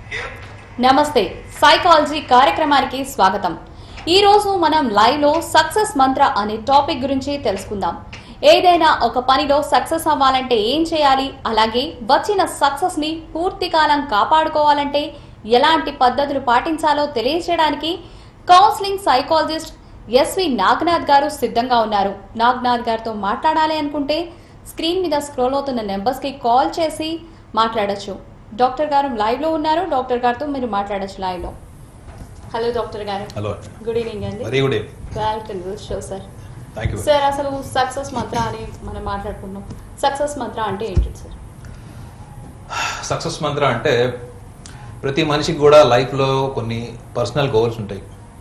నమస్తే సైకాలజీ కార్యక్రమానికి స్వాగతం ఈ రోజు మనం లైవ్ లో సక్సెస్ మంత్ర అనే టాపిక్ గురించి తెలుసుకుందాం ఏదైనా ఒక పనిలో సక్సెస్ అవ్వాలంటే ఏం చేయాలి అలాగే వచ్చిన సక్సెస్ ని పూర్తి కాలం కాపాడుకోవాలంటే ఎలాంటి పద్ధతులు పాటించాలో తెలియజేయడానికి కౌన్సిలింగ్ సైకాలజిస్ట్ ఎస్వి నాగనాథ్ గారు సిద్ధంగా ఉన్నారు నాగనాథ్ గారితో మాట్లాడాలి అనుకుంటే స్క్రీన్ మీద స్క్రోల్ అవుతున్న నెంబర్స్ కి కాల్ చేసి మాట్లాడొచ్చు డాక్టర్ గారు లైవ్ లో ఉన్నారు డాక్టర్ గారితో మీరు మాట్లాడొచ్చు లైవ్ లో హలో డాక్టర్ గారు హలో గుడ్ ఈవినింగ్ అండి very good evening welcome to show sir thank you sir అసలు సక్సెస్ మంత్ర అని మనం మాట్లాడుకున్నాం సక్సెస్ మంత్ర అంటే ఏంటి సార్ సక్సెస్ మంత్ర అంటే ప్రతి మనిషికి కూడా లైఫ్లో కొన్ని పర్సనల్ గోల్స్ ఉంటాయి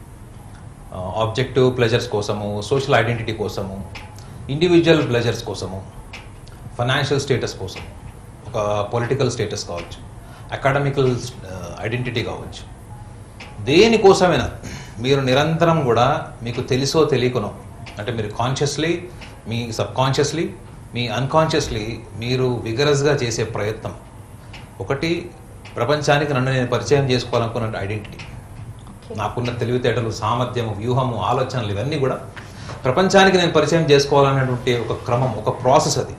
ఆబ్జెక్టివ్ ప్లెజర్స్ కోసము సోషల్ ఐడెంటిటీ కోసము ఇండివిజువల్ ప్లెజర్స్ కోసము ఫైనాన్షియల్ స్టేటస్ కోసం ఒక పొలిటికల్ స్టేటస్ కావచ్చు అకాడమికల్ ఐడెంటిటీ కావచ్చు దేనికోసమైనా మీరు నిరంతరం కూడా మీకు తెలుసో తెలియకునో అంటే మీరు కాన్షియస్లీ మీ సబ్కాన్షియస్లీ మీ అన్కాన్షియస్లీ మీరు విగరస్గా చేసే ప్రయత్నం ఒకటి ప్రపంచానికి నన్ను నేను పరిచయం చేసుకోవాలనుకున్న ఐడెంటిటీ నాకున్న తెలివితేటలు సామర్థ్యము వ్యూహము ఆలోచనలు ఇవన్నీ కూడా ప్రపంచానికి నేను పరిచయం చేసుకోవాలనేటువంటి ఒక క్రమం ఒక ప్రాసెస్ అది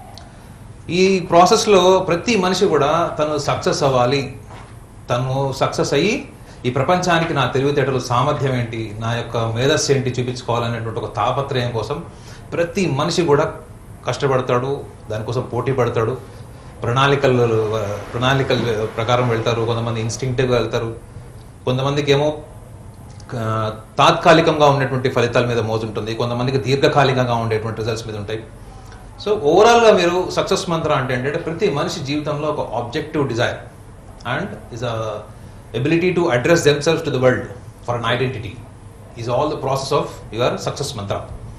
ఈ ప్రాసెస్లో ప్రతి మనిషి కూడా తను సక్సెస్ అవ్వాలి తను సక్సెస్ అయ్యి ఈ ప్రపంచానికి నా తెలివితేటలు సామర్థ్యం ఏంటి నా యొక్క మేధస్సు ఏంటి చూపించుకోవాలనేటువంటి ఒక తాపత్రయం కోసం ప్రతి మనిషి కూడా కష్టపడతాడు దానికోసం పోటీ పడతాడు ప్రణాళికలు ప్రణాళికల ప్రకారం వెళ్తారు కొంతమంది ఇన్స్టింక్టివ్గా వెళ్తారు కొంతమందికి ఏమో ఆ, తాత్కాలికంగా ఉన్నటువంటి ఫలితాల మీద మోజు ఉంటుంది కొంతమందికి దీర్ఘకాలికంగా ఉండేటువంటి రిజల్ట్స్ మీద ఉంటాయి సో ఓవరాల్గా మీరు సక్సెస్ మంత్ర అంటే ఏంటంటే ప్రతి మనిషి జీవితంలో ఒక objective desire and is a ability to address themselves to the world for an identity is all the process of your success mantra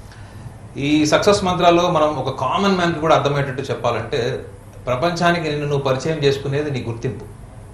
ఈ సక్సెస్ మంత్రాల్లో మనం ఒక కామన్ మ్యాన్కి కూడా అర్థమయ్యేటట్టు చెప్పాలంటే ప్రపంచానికి నిన్ను నువ్వు పరిచయం చేసుకునేది నీ గుర్తింపు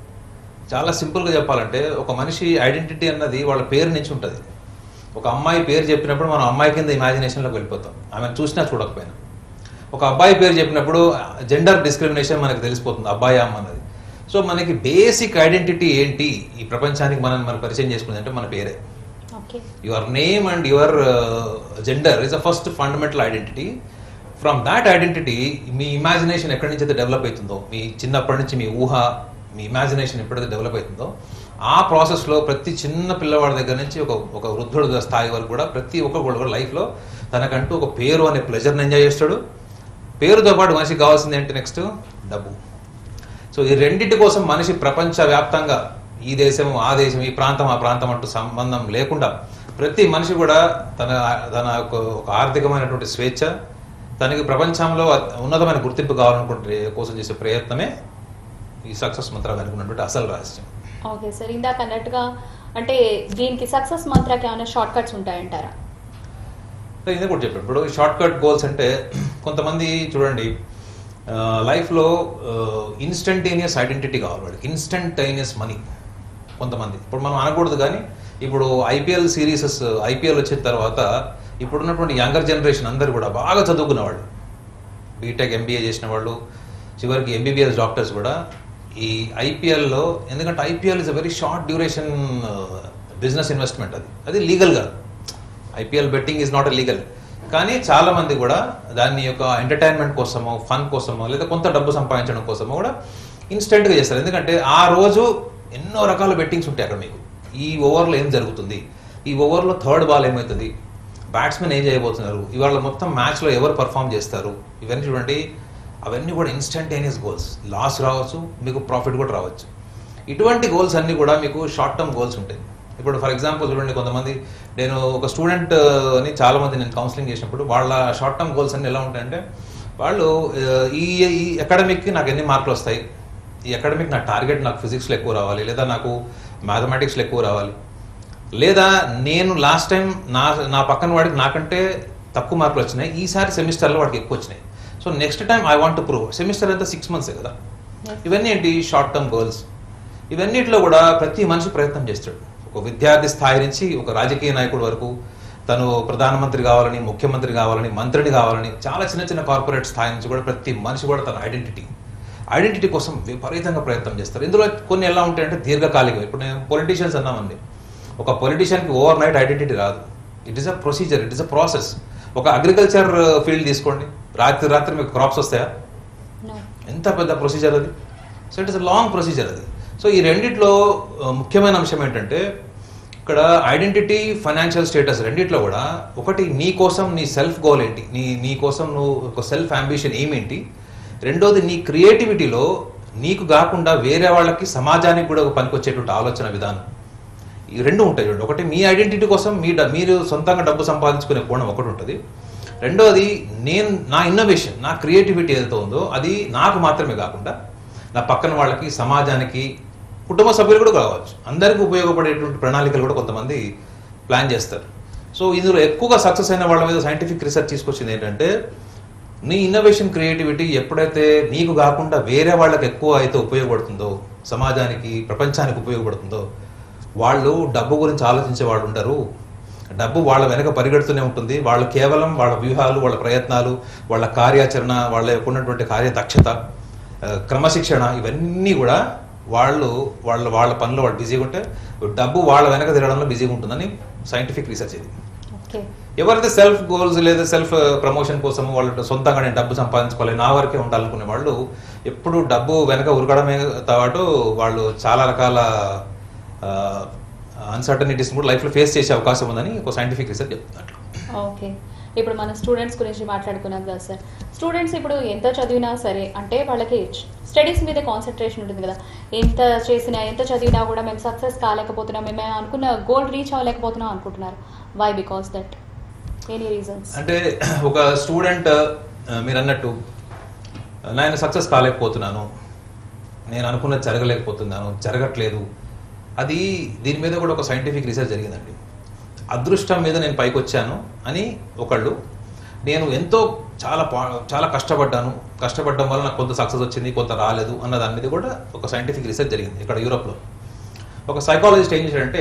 చాలా సింపుల్గా చెప్పాలంటే ఒక మనిషి ఐడెంటిటీ అన్నది వాళ్ళ పేరు నుంచి ఉంటుంది ఒక అమ్మాయి పేరు చెప్పినప్పుడు మనం అమ్మాయి కింద ఇమాజినేషన్లోకి వెళ్ళిపోతాం ఆమెను చూసినా చూడకపోయినా ఒక అబ్బాయి పేరు చెప్పినప్పుడు జెండర్ డిస్క్రిమినేషన్ మనకు తెలిసిపోతుంది అబ్బాయి అమ్మ అన్నది సో మనకి బేసిక్ ఐడెంటిటీ ఏంటి ఈ ప్రపంచానికి మనం మనం పరిచయం చేసుకునేది అంటే మన పేరే okay your name and your gender is a first fundamental identity from that identity మీ ఇమాజినేషన్ ఎక్కడి నుంచి అయితే డెవలప్ అవుతుందో మీ చిన్నప్పటి నుంచి మీ ఊహ మీ ఇమాజినేషన్ ఎప్పుడైతే డెవలప్ అవుతుందో ఆ ప్రాసెస్లో ప్రతి చిన్న పిల్లవాడి దగ్గర నుంచి ఒక ఒక వృద్ధుడు స్థాయి వరకు కూడా ప్రతి ఒక్కరు కూడా లైఫ్లో తనకంటూ ఒక పేరు అనే ప్లెజర్ని ఎంజాయ్ చేస్తాడు పేరుతో పాటు మనిషికి కావాల్సింది ఏంటి నెక్స్ట్ డబ్బు సో ఈ రెండింటి కోసం మనిషి ప్రపంచవ్యాప్తంగా ఈ దేశం ఆ దేశం ఈ ప్రాంతం ఆ ప్రాంతం అంటూ సంబంధం లేకుండా ప్రతి మనిషి కూడా తన తన యొక్క ఒక ఆర్థికమైనటువంటి స్వేచ్ఛ తనకి ప్రపంచంలో అత్- ఉన్నతమైన గుర్తింపు కావాలనుకుంటే కోసం చేసే ప్రయత్నమే ఈ సక్సెస్ మంత్రం అనుకున్నటువంటి అసలు రహస్యం ఓకే సార్ ఇందాక అన్నట్టుగా అంటే దీనికి సక్సెస్ మంత్రకి ఏమైనా షార్ట్ కట్స్ ఉంటాయంటారా సో ఇదే కూడా చెప్పాడు ఇప్పుడు షార్ట్ కట్ గోల్స్ అంటే కొంతమంది చూడండి లైఫ్లో ఇన్స్టంటేనియస్ ఐడెంటిటీ కావాలి వాడికి ఇన్స్టంటేనియస్ మనీ కొంతమంది ఇప్పుడు మనం అనకూడదు కానీ ఇప్పుడు ఐపీఎల్ సిరీసెస్ ఐపీఎల్ వచ్చిన తర్వాత ఇప్పుడున్నటువంటి యంగర్ జనరేషన్ అందరు కూడా బాగా చదువుకున్న వాళ్ళు బీటెక్ ఎంబీఏ చేసిన వాళ్ళు చివరికి ఎంబీబీఎస్ డాక్టర్స్ కూడా ఈ ఐపీఎల్లో ఎందుకంటే IPL is a very short duration business investment అది అది లీగల్గా IPL betting is not legal కానీ చాలా మంది కూడా దాని యొక్క ఎంటర్టైన్మెంట్ కోసమో ఫన్ కోసమో లేదా కొంత డబ్బు సంపాదించడం కోసమో కూడా ఇన్స్టెంట్గా చేస్తారు ఎందుకంటే ఆ రోజు ఎన్నో రకాల బెట్టింగ్స్ ఉంటాయి అక్కడ మీకు ఈ ఓవర్లో ఏం జరుగుతుంది ఈ ఓవర్లో థర్డ్ బాల్ ఏమవుతుంది బ్యాట్స్మెన్ ఏం చేయబోతున్నారు ఇవాళ మొత్తం మ్యాచ్లో ఎవరు పర్ఫామ్ చేస్తారు ఇవన్నీ చూడండి అవన్నీ కూడా ఇన్స్టంటేనియస్ గోల్స్ లాస్ రావచ్చు మీకు ప్రాఫిట్ కూడా రావచ్చు ఇటువంటి గోల్స్ అన్నీ కూడా మీకు షార్ట్ టర్మ్ గోల్స్ ఉంటాయి ఇప్పుడు ఫర్ ఎగ్జాంపుల్ చూడండి కొంతమంది నేను ఒక స్టూడెంట్ అని చాలా మంది నేను కౌన్సిలింగ్ చేసినప్పుడు వాళ్ళ షార్ట్ టర్మ్ గోల్స్ అన్ని ఎలా ఉంటాయంటే వాళ్ళు ఆ, ఈ ఈ అకాడమిక్కి నాకు ఎన్ని మార్కులు వస్తాయి ఈ అకాడమిక్ నా టార్గెట్ నాకు ఫిజిక్స్లో ఎక్కువ రావాలి లేదా నాకు మ్యాథమెటిక్స్లో ఎక్కువ రావాలి లేదా నేను లాస్ట్ టైం నా నా పక్కన వాడికి నాకంటే తక్కువ మార్కులు వచ్చినాయి ఈసారి సెమిస్టర్లో వాడికి ఎక్కువ వచ్చినాయి so next time I want to prove semester అంతా సిక్స్ మంత్సే కదా ఇవన్నీ ఏంటి షార్ట్ టర్మ్ గోల్స్ ఇవన్నిటిలో కూడా ప్రతి మనిషి ప్రయత్నం చేస్తాడు ఒక విద్యార్థి స్థాయి నుంచి ఒక రాజకీయ నాయకుడి వరకు తను ప్రధానమంత్రి కావాలని ముఖ్యమంత్రి కావాలని మంత్రిని కావాలని చాలా చిన్న చిన్న కార్పొరేట్ స్థాయి నుంచి కూడా ప్రతి మనిషి కూడా తన ఐడెంటిటీ ఐడెంటిటీ కోసం విపరీతంగా ప్రయత్నం చేస్తారు ఇందులో కొన్ని ఎలా ఉంటాయంటే దీర్ఘకాలికం ఇప్పుడు నేను పొలిటీషియన్స్ అన్నామండి ఒక పొలిటీషియన్కి ఓవర్ నైట్ ఐడెంటిటీ రాదు it is a procedure it is a process ఒక అగ్రికల్చర్ ఫీల్డ్ తీసుకోండి రాత్రి రాత్రి మీకు క్రాప్స్ వస్తాయా No. ఎంత పెద్ద ప్రొసీజర్ అది so it is long procedure అది సో ఈ రెండిట్లో ఆ, ముఖ్యమైన అంశం ఏంటంటే ఇక్కడ ఐడెంటిటీ ఫైనాన్షియల్ స్టేటస్ రెండిట్లో కూడా ఒకటి నీ కోసం నీ సెల్ఫ్ గోల్ ఏంటి నీ నీ కోసం నువ్వు ఒక సెల్ఫ్ అంబిషన్ ఏమేంటి రెండోది నీ క్రియేటివిటీలో నీకు కాకుండా వేరే వాళ్ళకి సమాజానికి కూడా ఒక పనికొచ్చేటువంటి ఆలోచన విధానం ఈ రెండు ఉంటాయి చూడండి ఒకటి మీ ఐడెంటిటీ కోసం మీ డ- మీరు సొంతంగా డబ్బు సంపాదించుకునే కోణం ఒకటి ఉంటుంది రెండోది నేను నా ఇన్నోవేషన్ నా క్రియేటివిటీ ఏదైతే ఉందో అది నాకు మాత్రమే కాకుండా నా పక్కన వాళ్ళకి సమాజానికి కుటుంబ సభ్యులు కూడా కావచ్చు అందరికీ ఉపయోగపడేటువంటి ప్రణాళికలు కూడా కొంతమంది ప్లాన్ చేస్తారు సో ఇందులో ఎక్కువగా సక్సెస్ అయిన వాళ్ళ మీద సైంటిఫిక్ రీసెర్చ్ తీసుకొచ్చింది ఏంటంటే నీ ఇన్నోవేషన్ క్రియేటివిటీ ఎప్పుడైతే నీకు కాకుండా వేరే వాళ్ళకి ఎక్కువ అయితే ఉపయోగపడుతుందో సమాజానికి ప్రపంచానికి ఉపయోగపడుతుందో వాళ్ళు డబ్బు గురించి ఆలోచించే వాళ్ళు ఉండరు డబ్బు వాళ్ళ వెనక పరిగెడుతూనే ఉంటుంది వాళ్ళు కేవలం వాళ్ళ వ్యూహాలు వాళ్ళ ప్రయత్నాలు వాళ్ళ కార్యాచరణ వాళ్ళ యొక్క ఉన్నటువంటి కార్యదక్షత ఆ, క్రమశిక్షణ ఇవన్నీ కూడా వాళ్ళు వాళ్ళ వాళ్ళ పనిలో వాళ్ళు బిజీగా ఉంటే డబ్బు వాళ్ళ వెనక తిరగడంలో బిజీగా ఉంటుందని సైంటిఫిక్ రీసెర్చ్ ఇది ఓకే ఎవరైతే సెల్ఫ్ గోల్స్ లేదా సెల్ఫ్ ప్రమోషన్ కోసం వాళ్ళు సొంతంగా నేను డబ్బు సంపాదించుకోవాలి నా వరకే ఉండాలనుకునే వాళ్ళు ఎప్పుడు డబ్బు వెనక ఉరకడమే పాటు వాళ్ళు చాలా రకాల అన్సర్టనిటీస్ కూడా లైఫ్లో ఫేస్ చేసే అవకాశం ఉందని ఒక సైంటిఫిక్ రీసెర్చ్ చెప్తున్నట్లు ఓకే ఇప్పుడు మన స్టూడెంట్స్ గురించి మాట్లాడుకున్నాం కదా సార్ స్టూడెంట్స్ ఇప్పుడు ఎంత చదివినా సరే అంటే వాళ్ళకి స్టడీస్ మీద కాన్సన్ట్రేషన్ ఉంటుంది కదా ఎంత చేసినా ఎంత చదివినా కూడా మేము సక్సెస్ కాలేకపోతున్నాం మేము అనుకున్న గోల్ రీచ్ అవ్వలేకపోతున్నాం అనుకుంటున్నారు why because that any reasons అంటే ఒక స్టూడెంట్ మీరు అన్నట్టు నేను సక్సెస్ కాలేకపోతున్నాను నేను అనుకున్నది జరగలేకపోతున్నాను జరగట్లేదు అది దీని మీద కూడా ఒక సైంటిఫిక్ రీసెర్చ్ జరిగిందండి అదృష్టం మీద నేను పైకి వచ్చాను అని ఒకళ్ళు నేను ఎంతో చాలా పా- చాలా కష్టపడ్డాను కష్టపడడం వల్ల నాకు కొంత సక్సెస్ వచ్చింది కొంత రాలేదు అన్న దాని మీద కూడా ఒక సైంటిఫిక్ రీసెర్చ్ జరిగింది ఇక్కడ యూరోప్లో ఒక సైకాలజిస్ట్ ఏం చేశాడంటే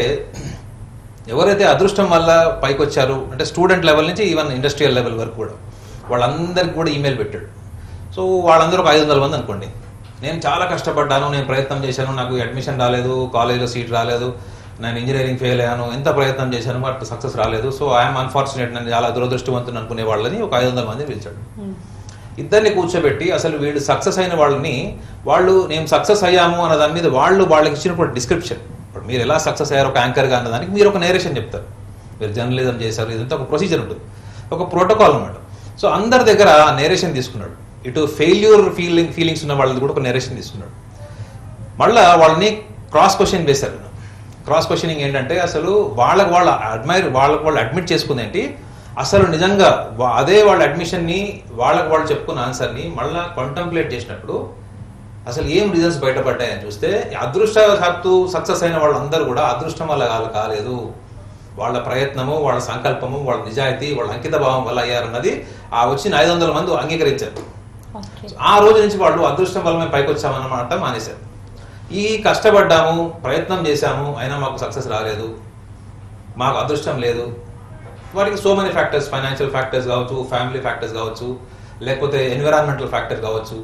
ఎవరైతే అదృష్టం వల్ల పైకి వచ్చారు అంటే స్టూడెంట్ లెవెల్ నుంచి ఈవెన్ ఇండస్ట్రియల్ లెవెల్ వరకు కూడా వాళ్ళందరికీ కూడా ఈమెయిల్ పెట్టాడు సో వాళ్ళందరూ ఒక ఐదు వందల మంది అనుకోండి నేను చాలా కష్టపడ్డాను నేను ప్రయత్నం చేశాను నాకు అడ్మిషన్ రాలేదు కాలేజ్లో సీట్ రాలేదు నేను ఇంజనీరింగ్ ఫెయిల్ అయ్యాను ఎంత ప్రయత్నం చేశాను బట్ సక్సెస్ రాలేదు సో ఐఎమ్ అన్ఫార్చునేట్ నేను చాలా దురదృష్టవంతుని అనుకునే వాళ్ళని ఒక ఐదు వందల మంది పిలిచాడు ఇద్దరిని కూర్చోబెట్టి అసలు వీళ్ళు సక్సెస్ అయిన వాళ్ళని వాళ్ళు నేను సక్సెస్ అయ్యాము అన్న దాని మీద వాళ్ళు వాళ్ళకి ఇచ్చినప్పుడు డిస్క్రిప్షన్ ఇప్పుడు మీరు ఎలా సక్సెస్ అయ్యారు ఒక యాంకర్గా అన్న దానికి మీరు ఒక నేరేషన్ చెప్తారు మీరు జర్నలిజం చేశారు ఇదంతా ఒక ప్రొసీజర్ ఉంటుంది ఒక ప్రోటోకాల్ అన్నమాట సో అందరి దగ్గర నేరేషన్ తీసుకున్నాడు ఇటు ఫెయిల్యూర్ ఫీలింగ్ ఫీలింగ్స్ ఉన్న వాళ్ళది కూడా ఒక నేరేషన్ తీసుకున్నాడు మళ్ళా వాళ్ళని క్రాస్ క్వశ్చన్ వేశారు క్రాస్ క్వశ్చనింగ్ ఏంటంటే అసలు వాళ్ళకి వాళ్ళ అడ్మైర్ వాళ్ళకి వాళ్ళు అడ్మిట్ చేసుకుంది ఏంటి అసలు నిజంగా వా- అదే వాళ్ళ అడ్మిషన్ని వాళ్ళకి వాళ్ళు చెప్పుకున్న ఆన్సర్ని మళ్ళా కంటంప్లేట్ చేసినప్పుడు అసలు ఏం రిజల్ట్స్ బయటపడ్డాయని చూస్తే అదృష్టవశాత్తు సక్సెస్ అయిన వాళ్ళందరూ కూడా అదృష్టం వల్ల కాదు కాలేదు వాళ్ళ ప్రయత్నము వాళ్ళ సంకల్పము వాళ్ళ నిజాయితీ వాళ్ళ అంకిత భావం వల్ల అయ్యారన్నది ఆ వచ్చిన ఐదు వందల మంది అంగీకరించారు ఓకే ఆ రోజు నుంచి వాళ్ళు అదృష్టం వల్ల మేము పైకి వచ్చామన్నమాట మానేశారు ఈ కష్టపడ్డాము ప్రయత్నం చేశాము అయినా మాకు సక్సెస్ రాలేదు మాకు అదృష్టం లేదు వాటికి so many factors financial factors కావచ్చు ఫ్యామిలీ ఫ్యాక్టర్స్ కావచ్చు లేకపోతే ఎన్విరాన్మెంటల్ ఫ్యాక్టర్ కావచ్చు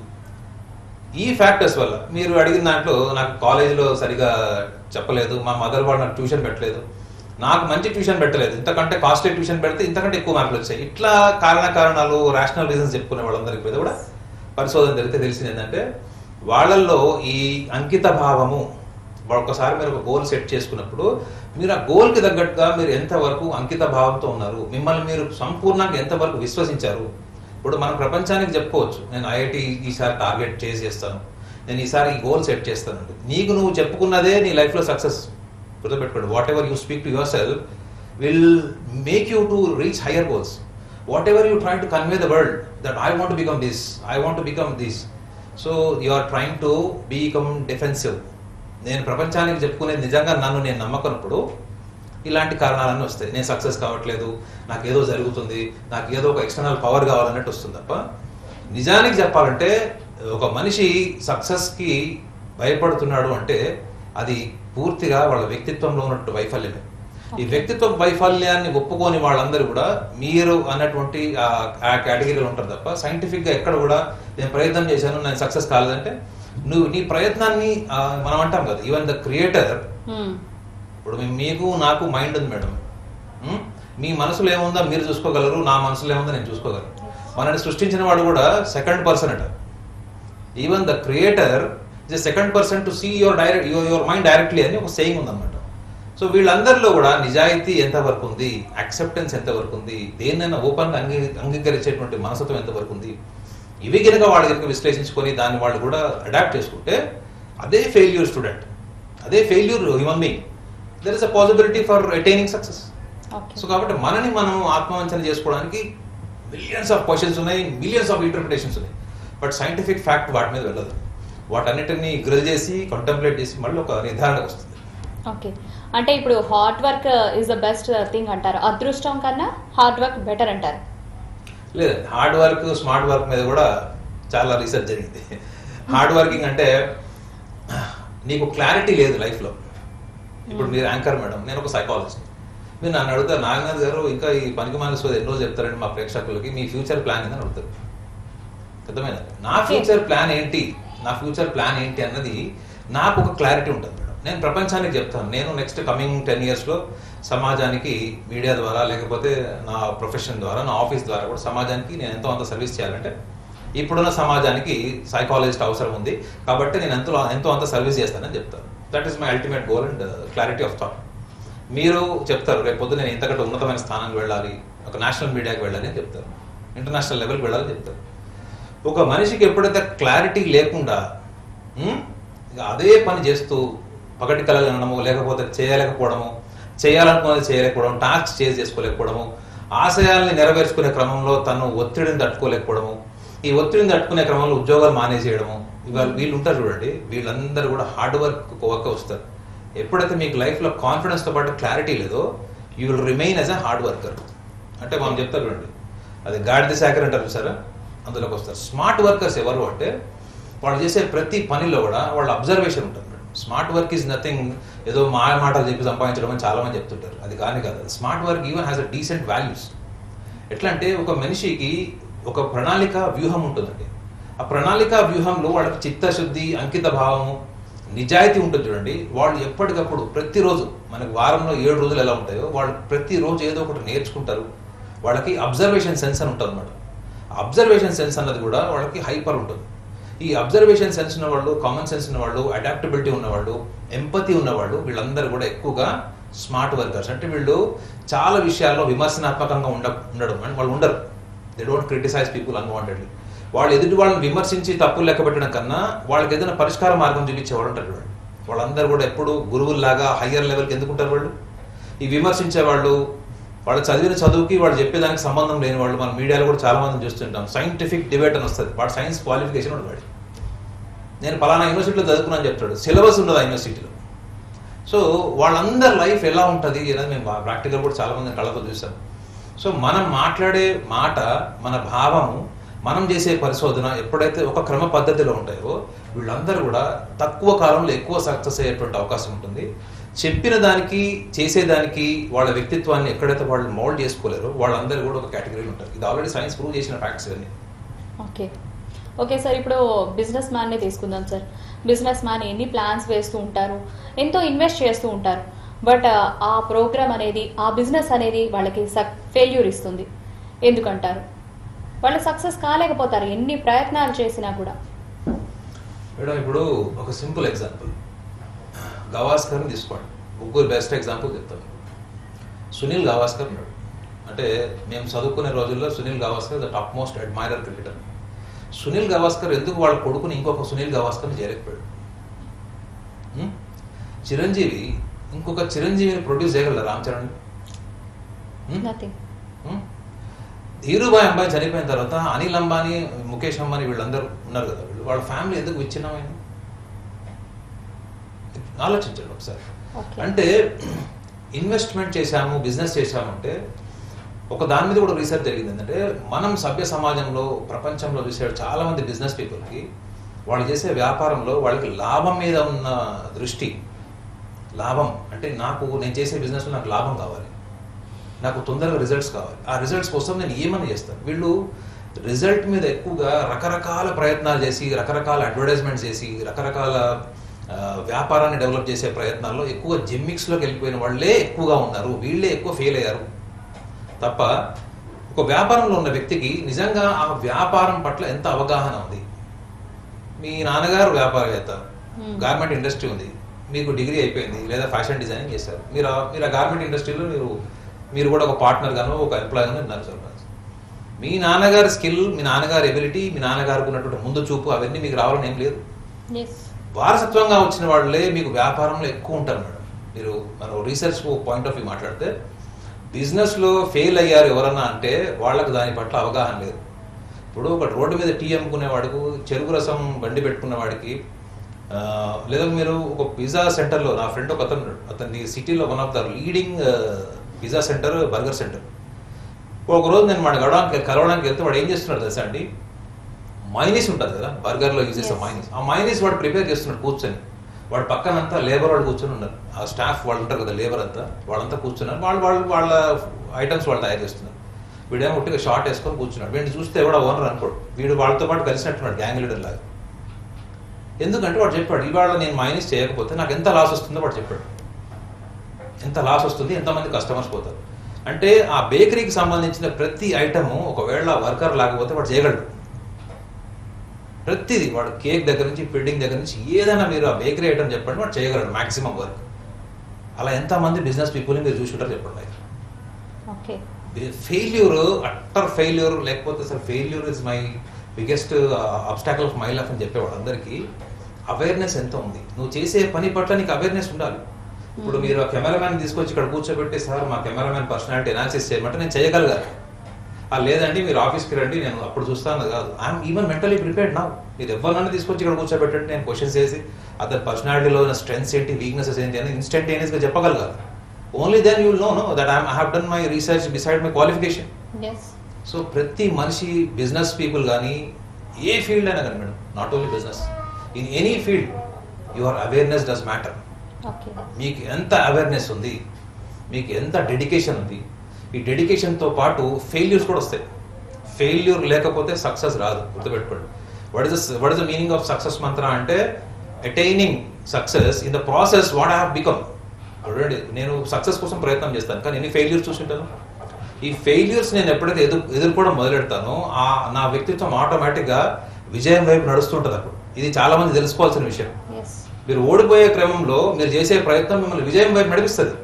ఈ ఫ్యాక్టర్స్ వల్ల మీరు అడిగిన దాంట్లో నాకు కాలేజీలో సరిగా చెప్పలేదు మా మదర్ వాళ్ళు నాకు ట్యూషన్ పెట్టలేదు నాకు మంచి ట్యూషన్ పెట్టలేదు ఇంతకంటే కాస్ట్లీ ట్యూషన్ పెడితే ఇంతకంటే ఎక్కువ మార్కులు వచ్చాయి ఇట్లా కారణ కారణాలు రేషనల్ రీజన్స్ చెప్పుకునే వాళ్ళందరికీ మీద కూడా పరిశోధన జరిగితే తెలిసింది ఏంటంటే వాళ్ళల్లో ఈ అంకిత భావము ఒక్కసారి మీరు ఒక గోల్ సెట్ చేసుకున్నప్పుడు మీరు ఆ గోల్కి తగ్గట్టుగా మీరు ఎంతవరకు అంకిత భావంతో ఉన్నారు మిమ్మల్ని మీరు సంపూర్ణంగా ఎంతవరకు విశ్వసించారు ఇప్పుడు మనం ప్రపంచానికి చెప్పుకోవచ్చు నేను ఐఐటి ఈసారి టార్గెట్ చేసి చేస్తాను నేను ఈసారి ఈ గోల్ సెట్ చేస్తాను నీకు నువ్వు చెప్పుకున్నదే నీ లైఫ్లో సక్సెస్ గుర్తుపెట్టుకోండి whatever you speak to yourself will make you to reach higher goals whatever you train to convey the world that I want become this I want become this so you are trying to become defensive నేను ప్రపంచానికి చెప్పుకునేది నిజంగా నన్ను నేను నమ్మకనప్పుడు ఇలాంటి కారణాలన్నీ వస్తాయి నేను success కావట్లేదు నాకు ఏదో జరుగుతుంది నాకు ఏదో ఒక ఎక్స్టర్నల్ పవర్ కావాలన్నట్టు వస్తుంది తప్ప నిజానికి చెప్పాలంటే ఒక మనిషి సక్సెస్కి భయపడుతున్నాడు అంటే అది పూర్తిగా వాళ్ళ వ్యక్తిత్వంలో ఉన్నట్టు వైఫల్యమే ఈ వ్యక్తిత్వ వైఫల్యాన్ని ఒప్పుకోని వాళ్ళందరూ కూడా మీరు అన్నటువంటి ఆ- ఆ కేటగిరీలో ఉంటారు తప్ప సైంటిఫిక్ గా ఎక్కడ కూడా నేను ప్రయత్నం చేశాను నేను సక్సెస్ కాలేదంటే నువ్వు నీ ప్రయత్నాన్ని ఆ, మనం అంటాం కదా ఈవెన్ ద క్రియేటర్ మ్మ్. ఇప్పుడు మీ- మీకు నాకు మైండ్ ఉంది మేడం ఉం? మీ మనసులో ఏముందో మీరు చూసుకోగలరు నా మనసులో ఏముందో నేను చూసుకోగలను మనని సృష్టించిన వాడు కూడా సెకండ్ పర్సన్ అట even the creator is second person to see your direct your your mind directly అని ఒక సేయింగ్ ఉందన్నమాట సో వీళ్ళందరిలో కూడా నిజాయితీ ఎంతవరకు ఉంది యాక్సెప్టెన్స్ ఎంతవరకు ఉంది దేన్నైనా ఓపెన్గా అంగీ అంగీకరించేటువంటి మనసత్వం ఎంతవరకు ఉంది ఇవి కనుక వాళ్ళు కనుక విశ్లేషించుకొని దాన్ని వాళ్ళు కూడా అడాప్ట్ చేసుకుంటే అదే ఫెయిల్యూర్ స్టూడెంట్ అదే failure human being there is a possibility for attaining success okay so కాబట్టి మనని మనం ఆత్మవంచన చేసుకోవడానికి మిలియన్స్ ఆఫ్ క్వశ్చన్స్ ఉన్నాయి మిలియన్స్ ఆఫ్ ఇంటర్ప్రిటేషన్స్ ఉన్నాయి బట్ సైంటిఫిక్ ఫ్యాక్ట్ వాటి మీద వెళ్ళదు వాటన్నిటిని గ్రిల్ చేసి కంటెంప్లేట్ చేసి మళ్ళీ ఒక నిర్ధారణకు వస్తుంది ఓకే అంటే ఇప్పుడు hard work is the best thing అంటారు అదృష్టం కన్నా హార్డ్ వర్క్ బెటర్ అంటారు లేదండి హార్డ్ వర్క్ స్మార్ట్ వర్క్ మీద కూడా చాలా రీసెర్చ్ జరిగింది హార్డ్ వర్కింగ్ అంటే నీకు క్లారిటీ లేదు లైఫ్లో ఇప్పుడు మీరు యాంకర్ మేడం నేను ఒక సైకాలజిస్ట్ మీరు నన్ను అడుగుతారు నాగనాథ్ గారు ఇంకా ఈ పనికి మానేసి ఎన్నో చెప్తారండి మా ప్రేక్షకులకి మీ ఫ్యూచర్ ప్లాన్ ఏందని అడుగుతారు అర్థమైందా నా Okay. ఫ్యూచర్ ప్లాన్ ఏంటి నా ఫ్యూచర్ ప్లాన్ ఏంటి అన్నది నాకు ఒక క్లారిటీ ఉంటుంది మేడం నేను ప్రపంచానికి చెప్తాను నేను నెక్స్ట్ కమింగ్ టెన్ ఇయర్స్లో సమాజానికి మీడియా ద్వారా లేకపోతే నా ప్రొఫెషన్ ద్వారా నా ఆఫీస్ ద్వారా కూడా సమాజానికి నేను ఎంతో అంత సర్వీస్ చేయాలంటే ఇప్పుడున్న సమాజానికి సైకాలజిస్ట్ అవసరం ఉంది కాబట్టి నేను ఎంతో ఎంతో అంత సర్వీస్ చేస్తానని చెప్తాను that is my ultimate goal and clarity of thought మీరు చెప్తారు రేపు పొద్దు నేను ఇంతకంటే ఉన్నతమైన స్థానానికి వెళ్ళాలి ఒక నేషనల్ మీడియాకి వెళ్ళాలి అని చెప్తారు ఇంటర్నేషనల్ లెవెల్కి వెళ్ళాలని చెప్తారు ఒక మనిషికి ఎప్పుడైతే క్లారిటీ లేకుండా ఉమ్, ఇక అదే పని చేస్తూ పగటి కళలు అనడము లేకపోతే చేయలేకపోవడము చేయాలనుకున్నది చేయలేకపోవడం టాస్క్ చేసి చేసుకోలేకపోవడము ఆశయాల్ని నెరవేర్చుకునే క్రమంలో తను ఒత్తిడిని తట్టుకోలేకపోవడము ఈ ఒత్తిడిని తట్టుకునే క్రమంలో ఉద్యోగాలు మానేసేయడము ఇవాళ వీళ్ళు ఉంటారు చూడండి వీళ్ళందరూ కూడా హార్డ్ వర్క్ వర్క్ వస్తారు ఎప్పుడైతే మీకు లైఫ్లో కాన్ఫిడెన్స్తో పాటు క్లారిటీ లేదో you will remain as a hard worker అంటే మనం చెప్తారు చూడండి అది గాడిద శాఖర్ అంటారు చూసారా అందులోకి వస్తారు స్మార్ట్ వర్కర్స్ ఎవరు అంటే వాళ్ళు చేసే ప్రతి పనిలో కూడా వాళ్ళ అబ్జర్వేషన్ ఉంటుంది madam smart work is nothing ఏదో మా మాటలు చెప్పి సంపాదించడం అని చాలా మంది చెప్తుంటారు అది కానీ కాదు smart work even has a decent values ఎట్లా అంటే ఒక మనిషికి ఒక ప్రణాళిక వ్యూహం ఉంటుందండి ఆ ప్రణాళిక వ్యూహంలో వాళ్ళకి చిత్తశుద్ధి అంకిత భావము నిజాయితీ ఉంటుంది చూడండి వాళ్ళు ఎప్పటికప్పుడు ప్రతిరోజు మనకి వారంలో ఏడు రోజులు ఎలా ఉంటాయో వాళ్ళు ప్రతిరోజు ఏదో ఒకటి నేర్చుకుంటారు వాళ్ళకి అబ్జర్వేషన్ సెన్స్ అని ఉంటుంది అనమాట అబ్జర్వేషన్ సెన్స్ అన్నది కూడా వాళ్ళకి హైపర్ ఉంటుంది ఈ అబ్జర్వేషన్ సెన్స్ ఉన్న వాళ్ళు కామన్ సెన్స్ ఉన్న వాళ్ళు అడాప్టబిలిటీ ఉన్నవాళ్ళు ఎంపతి ఉన్నవాళ్ళు వీళ్ళందరూ కూడా ఎక్కువగా స్మార్ట్ వర్కర్స్ అంటే వీళ్ళు చాలా విషయాల్లో విమర్శనాత్మకంగా ఉండ ఉండడం అంటే వాళ్ళు ఉండరు they don't criticize people unwantedly వాళ్ళు ఎదుటి వాళ్ళని విమర్శించి తప్పులు లెక్క పెట్టడం కన్నా వాళ్ళకి ఏదైనా పరిష్కార మార్గం చూపించేవాడు ఉంటారు చూడండి వాళ్ళందరూ కూడా ఎప్పుడు గురువుల్లాగా హయ్యర్ లెవెల్కి ఎందుకు ఉంటారు వాళ్ళు ఈ విమర్శించే వాళ్ళు వాళ్ళు చదివిన చదువుకి వాళ్ళు చెప్పేదానికి సంబంధం లేని వాళ్ళు మన మీడియాలో కూడా చాలా మంది చూస్తుంటాం సైంటిఫిక్ డిబేట్ అని వస్తుంది వాడు సైన్స్ క్వాలిఫికేషన్ వాడు వాడి నేను పలానా యూనివర్సిటీలో చదువుకున్నాను చెప్తాడు సిలబస్ ఉండదు ఆ యూనివర్సిటీలో సో వాళ్ళందరి లైఫ్ ఎలా ఉంటుంది అనేది మేము ప్రాక్టికల్ కూడా చాలా మంది కళ్ళతో చూసాం సో మనం మాట్లాడే మాట మన భావము మనం చేసే పరిశోధన ఎప్పుడైతే ఒక క్రమ పద్ధతిలో ఉంటాయో వీళ్ళందరూ కూడా తక్కువ కాలంలో ఎక్కువ సక్సెస్ అయ్యేటువంటి అవకాశం ఉంటుంది చెప్పిన దానికి చేసేదానికి వాళ్ళ వ్యక్తిత్వాన్ని ఎక్కడైతే వాళ్ళు మోల్డ్ చేసుకోలేరో వాళ్ళందరూ కూడా ఒక కేటగిరీలో ఉంటారు ఇది ఆల్రెడీ సైన్స్ ప్రూవ్ చేసిన ఫ్యాక్ట్స్ ఇవన్నీ ఓకే ఓకే సార్ ఇప్పుడు బిజినెస్ మ్యాన్నే తీసుకుందాం సార్ బిజినెస్ మ్యాన్ ఎన్ని ప్లాన్స్ వేస్తూ ఉంటారు ఎంతో ఇన్వెస్ట్ చేస్తూ ఉంటారు బట్ ఆ ప్రోగ్రామ్ అనేది ఆ బిజినెస్ అనేది వాళ్ళకి సక్ ఫెయిల్యూర్ ఇస్తుంది ఎందుకంటారు వాళ్ళు సక్సెస్ కాలేకపోతారు ఎన్ని ప్రయత్నాలు చేసినా కూడా మేడం ఇప్పుడు ఒక సింపుల్ ఎగ్జాంపుల్ గవాస్కర్ని తీసుకోండి ముగ్గురు బెస్ట్ ఎగ్జాంపుల్ చెప్తాను సునీల్ గవాస్కర్ ఉన్నాడు అంటే మేము చదువుకునే రోజుల్లో Sunil Gavaskar the top most admirer cricketer Sunil Gavaskar ఎందుకు వాళ్ళ కొడుకుని ఇంకొక సునీల్ గవాస్కర్ని చేరకపోయాడు హ్మ్? చిరంజీవి ఇంకొక చిరంజీవిని ప్రొడ్యూస్ చేయగలరా రామ్ చరణ్ హ్మ్? నథింగ్ హ్మ్? ధీరుభాయ్ అంబానీ చనిపోయిన తర్వాత అనిల్ అంబానీ ముఖేష్ అంబానీ వీళ్ళందరూ ఉన్నారు కదా వీళ్ళు వాళ్ళ ఫ్యామిలీ ఎందుకు విచ్ఛిన్నమైంది ఆలోచించండి ఒకసారి ఓకే అంటే ఇన్వెస్ట్మెంట్ చేశాము బిజినెస్ చేశామంటే ఒక దాని మీద కూడా రీసెర్చ్ జరిగింది ఏంటంటే మనం సభ్య సమాజంలో ప్రపంచంలో చూసే చాలా మంది బిజినెస్ పీపుల్కి వాళ్ళు చేసే వ్యాపారంలో వాళ్ళకి లాభం మీద ఉన్న దృష్టి లాభం అంటే నాకు నేను చేసే బిజినెస్లో నాకు లాభం కావాలి నాకు తొందరగా రిజల్ట్స్ కావాలి ఆ రిజల్ట్స్ కోసం నేను ఏమని చేస్తాను వీళ్ళు రిజల్ట్ మీద ఎక్కువగా రకరకాల ప్రయత్నాలు చేసి రకరకాల అడ్వర్టైజ్మెంట్స్ చేసి రకరకాల ఆ, వ్యాపారాన్ని డెవలప్ చేసే ప్రయత్నాల్లో ఎక్కువ జిమ్మిక్స్లోకి వెళ్ళిపోయిన వాళ్ళే ఎక్కువగా ఉన్నారు వీళ్ళే ఎక్కువ ఫెయిల్ అయ్యారు తప్ప ఒక వ్యాపారంలో ఉన్న వ్యక్తికి నిజంగా ఆ వ్యాపారం పట్ల ఎంత అవగాహన ఉంది మీ నాన్నగారు వ్యాపారవేత్త Hmm. గార్మెంట్ ఇండస్ట్రీ ఉంది మీకు డిగ్రీ అయిపోయింది లేదా ఫ్యాషన్ డిజైనింగ్ చేశారు మీరు ఆ- మీరు ఆ గార్మెంట్ ఇండస్ట్రీలో మీరు మీరు కూడా ఒక పార్ట్నర్ గాను ఒక ఎంప్లాయ్ గాను ఉన్నారు సర్పంచ్ మీ నాన్నగారి స్కిల్ మీ నాన్నగారి ఎబిలిటీ మీ నాన్నగారికి ఉన్నటువంటి ముందు చూపు అవన్నీ మీకు రావాలని ఏం లేదు ఎస్ వారసత్వంగా వచ్చిన వాళ్ళే మీకు వ్యాపారంలో ఎక్కువ ఉంటారు మేడం మీరు మనం రీసెర్చ్ పాయింట్ ఆఫ్ వ్యూ మాట్లాడితే బిజినెస్లో ఫెయిల్ అయ్యారు ఎవరన్నా అంటే వాళ్ళకు దాని పట్ల అవగాహన లేదు ఇప్పుడు ఒక రోడ్డు మీద టీ అమ్ముకునే వాడికి చెరుకు రసం బండి పెట్టుకున్న వాడికి ఆ, లేదా మీరు ఒక పిజ్జా సెంటర్లో నా ఫ్రెండ్ ఒక అతను ఉన్నాడు. అతని సిటీలో one of the leading pizza centre burger centre ఒక రోజు నేను వాడు కలవడానికి కలవడానికి వెళ్తే వాడు ఏం చేస్తున్నాడు తెలుసా అండి మైనీస్ ఉంటుంది కదా బర్గర్లో యూజ్ చేసే Yes. మైనీస్ ఆ మైనీస్ వాడు ప్రిపేర్ చేస్తున్నాడు కూర్చొని వాడు పక్కనంతా లేబర్ వాళ్ళు కూర్చొని ఉన్నారు ఆ స్టాఫ్ వాళ్ళు ఉంటారు కదా లేబర్ అంతా వాళ్ళంతా కూర్చున్నారు వాళ్ళు వాళ్ళు వాళ్ళ ఐటమ్స్ వాళ్ళు తయారు చేస్తున్నారు వీడేమో ఒట్టిగా షార్ట్ వేసుకొని కూర్చున్నాడు వీడిని చూస్తే ఎవడో ఓనర్ అనుకోడు వీడు వాళ్ళతో పాటు కలిసినట్టున్నాడు గ్యాంగ్ లీడర్ లాగా ఎందుకంటే వాడు చెప్పాడు ఇవాళ నేను మైనస్ చేయకపోతే నాకు ఎంత లాస్ వస్తుందో వాడు చెప్పాడు ఎంత లాస్ వస్తుంది ఎంతమంది కస్టమర్స్ పోతారు అంటే ఆ బేకరీకి సంబంధించిన ప్రతి ఐటము ఒకవేళ వర్కర్ లేకపోతే వాడు చేయగలడు ప్రతిదీ వాడు కేక్ దగ్గర నుంచి ఫిల్డింగ్ దగ్గర నుంచి ఏదైనా మీరు ఆ బేకరీ ఐటమ్ చెప్పండి వాడు చేయగలడు మాక్సిమం వర్క్ అలా ఎంతమంది బిజినెస్ పీపుల్ని మీరు చూసుంటారు చెప్పండి ఓకే ఫెయిల్యూర్ అట్టర్ ఫెయిల్యూర్ లేకపోతే అసలు failure is my biggest obstacle of my life అని చెప్పేవాడు అందరికీ అవేర్నెస్ ఎంత ఉంది నువ్వు చేసే పని పట్ల నీకు అవేర్నెస్ ఉండాలి ఇప్పుడు మీరు ఆ కెమెరామ్యాన్ తీసుకొచ్చి ఇక్కడ కూర్చోబెట్టి సార్ మా కెమెరామ్యాన్ పర్సనాలిటీ అనాలిసిస్ చేయమంటే నేను చేయగలగాలి ఆ లేదండి మీరు ఆఫీస్కి రండి నేను అప్పుడు చూస్తాను కాదు ఐఎమ్ ఈవెన్ మెంటలీ ప్రిపేర్డ్ నా మీరు ఎవరినైనా తీసుకొచ్చి ఇక్కడ కూర్చోబెట్టండి నేను క్వశ్చన్స్ చేసి అతని పర్సనాలిటీలో ఉన్న స్ట్రెంగ్స్ ఏంటి వీక్నెసెస్ ఏంటి అని ఇన్స్టంటేనియస్గా చెప్పగలగాలి only then you know no that I have done my research beside my qualification yes so ప్రతి మనిషి బిజినెస్ పీపుల్ కానీ ఏ ఫీల్డ్ అయినా కానీ madam not only business in any field your awareness does matter okay మీకు ఎంత awareness ఉంది మీకు ఎంత డెడికేషన్ ఉంది ఈ డెడికేషన్తో పాటు ఫెయిల్యూర్స్ కూడా వస్తాయి ఫెయిల్యూర్ లేకపోతే సక్సెస్ రాదు గుర్తుపెట్టుకోండి what is what is the meaning of success mantra అంటే attaining success in the process what I have become చూడండి నేను సక్సెస్ కోసం ప్రయత్నం చేస్తాను కానీ ఎన్ని ఫెయిల్యూర్స్ చూసింటాను ఈ ఫెయిల్యూర్స్ నేను ఎప్పుడైతే ఎదురు ఎదుర్కోవడం మొదలెడతానో ఆ నా వ్యక్తిత్వం ఆటోమేటిక్గా విజయం వైపు నడుస్తుంటుంది అప్పుడు ఇది చాలా మంది తెలుసుకోవాల్సిన విషయం ఎస్ మీరు ఓడిపోయే క్రమంలో మీరు చేసే ప్రయత్నం మిమ్మల్ని విజయం వైపు నడిపిస్తుంది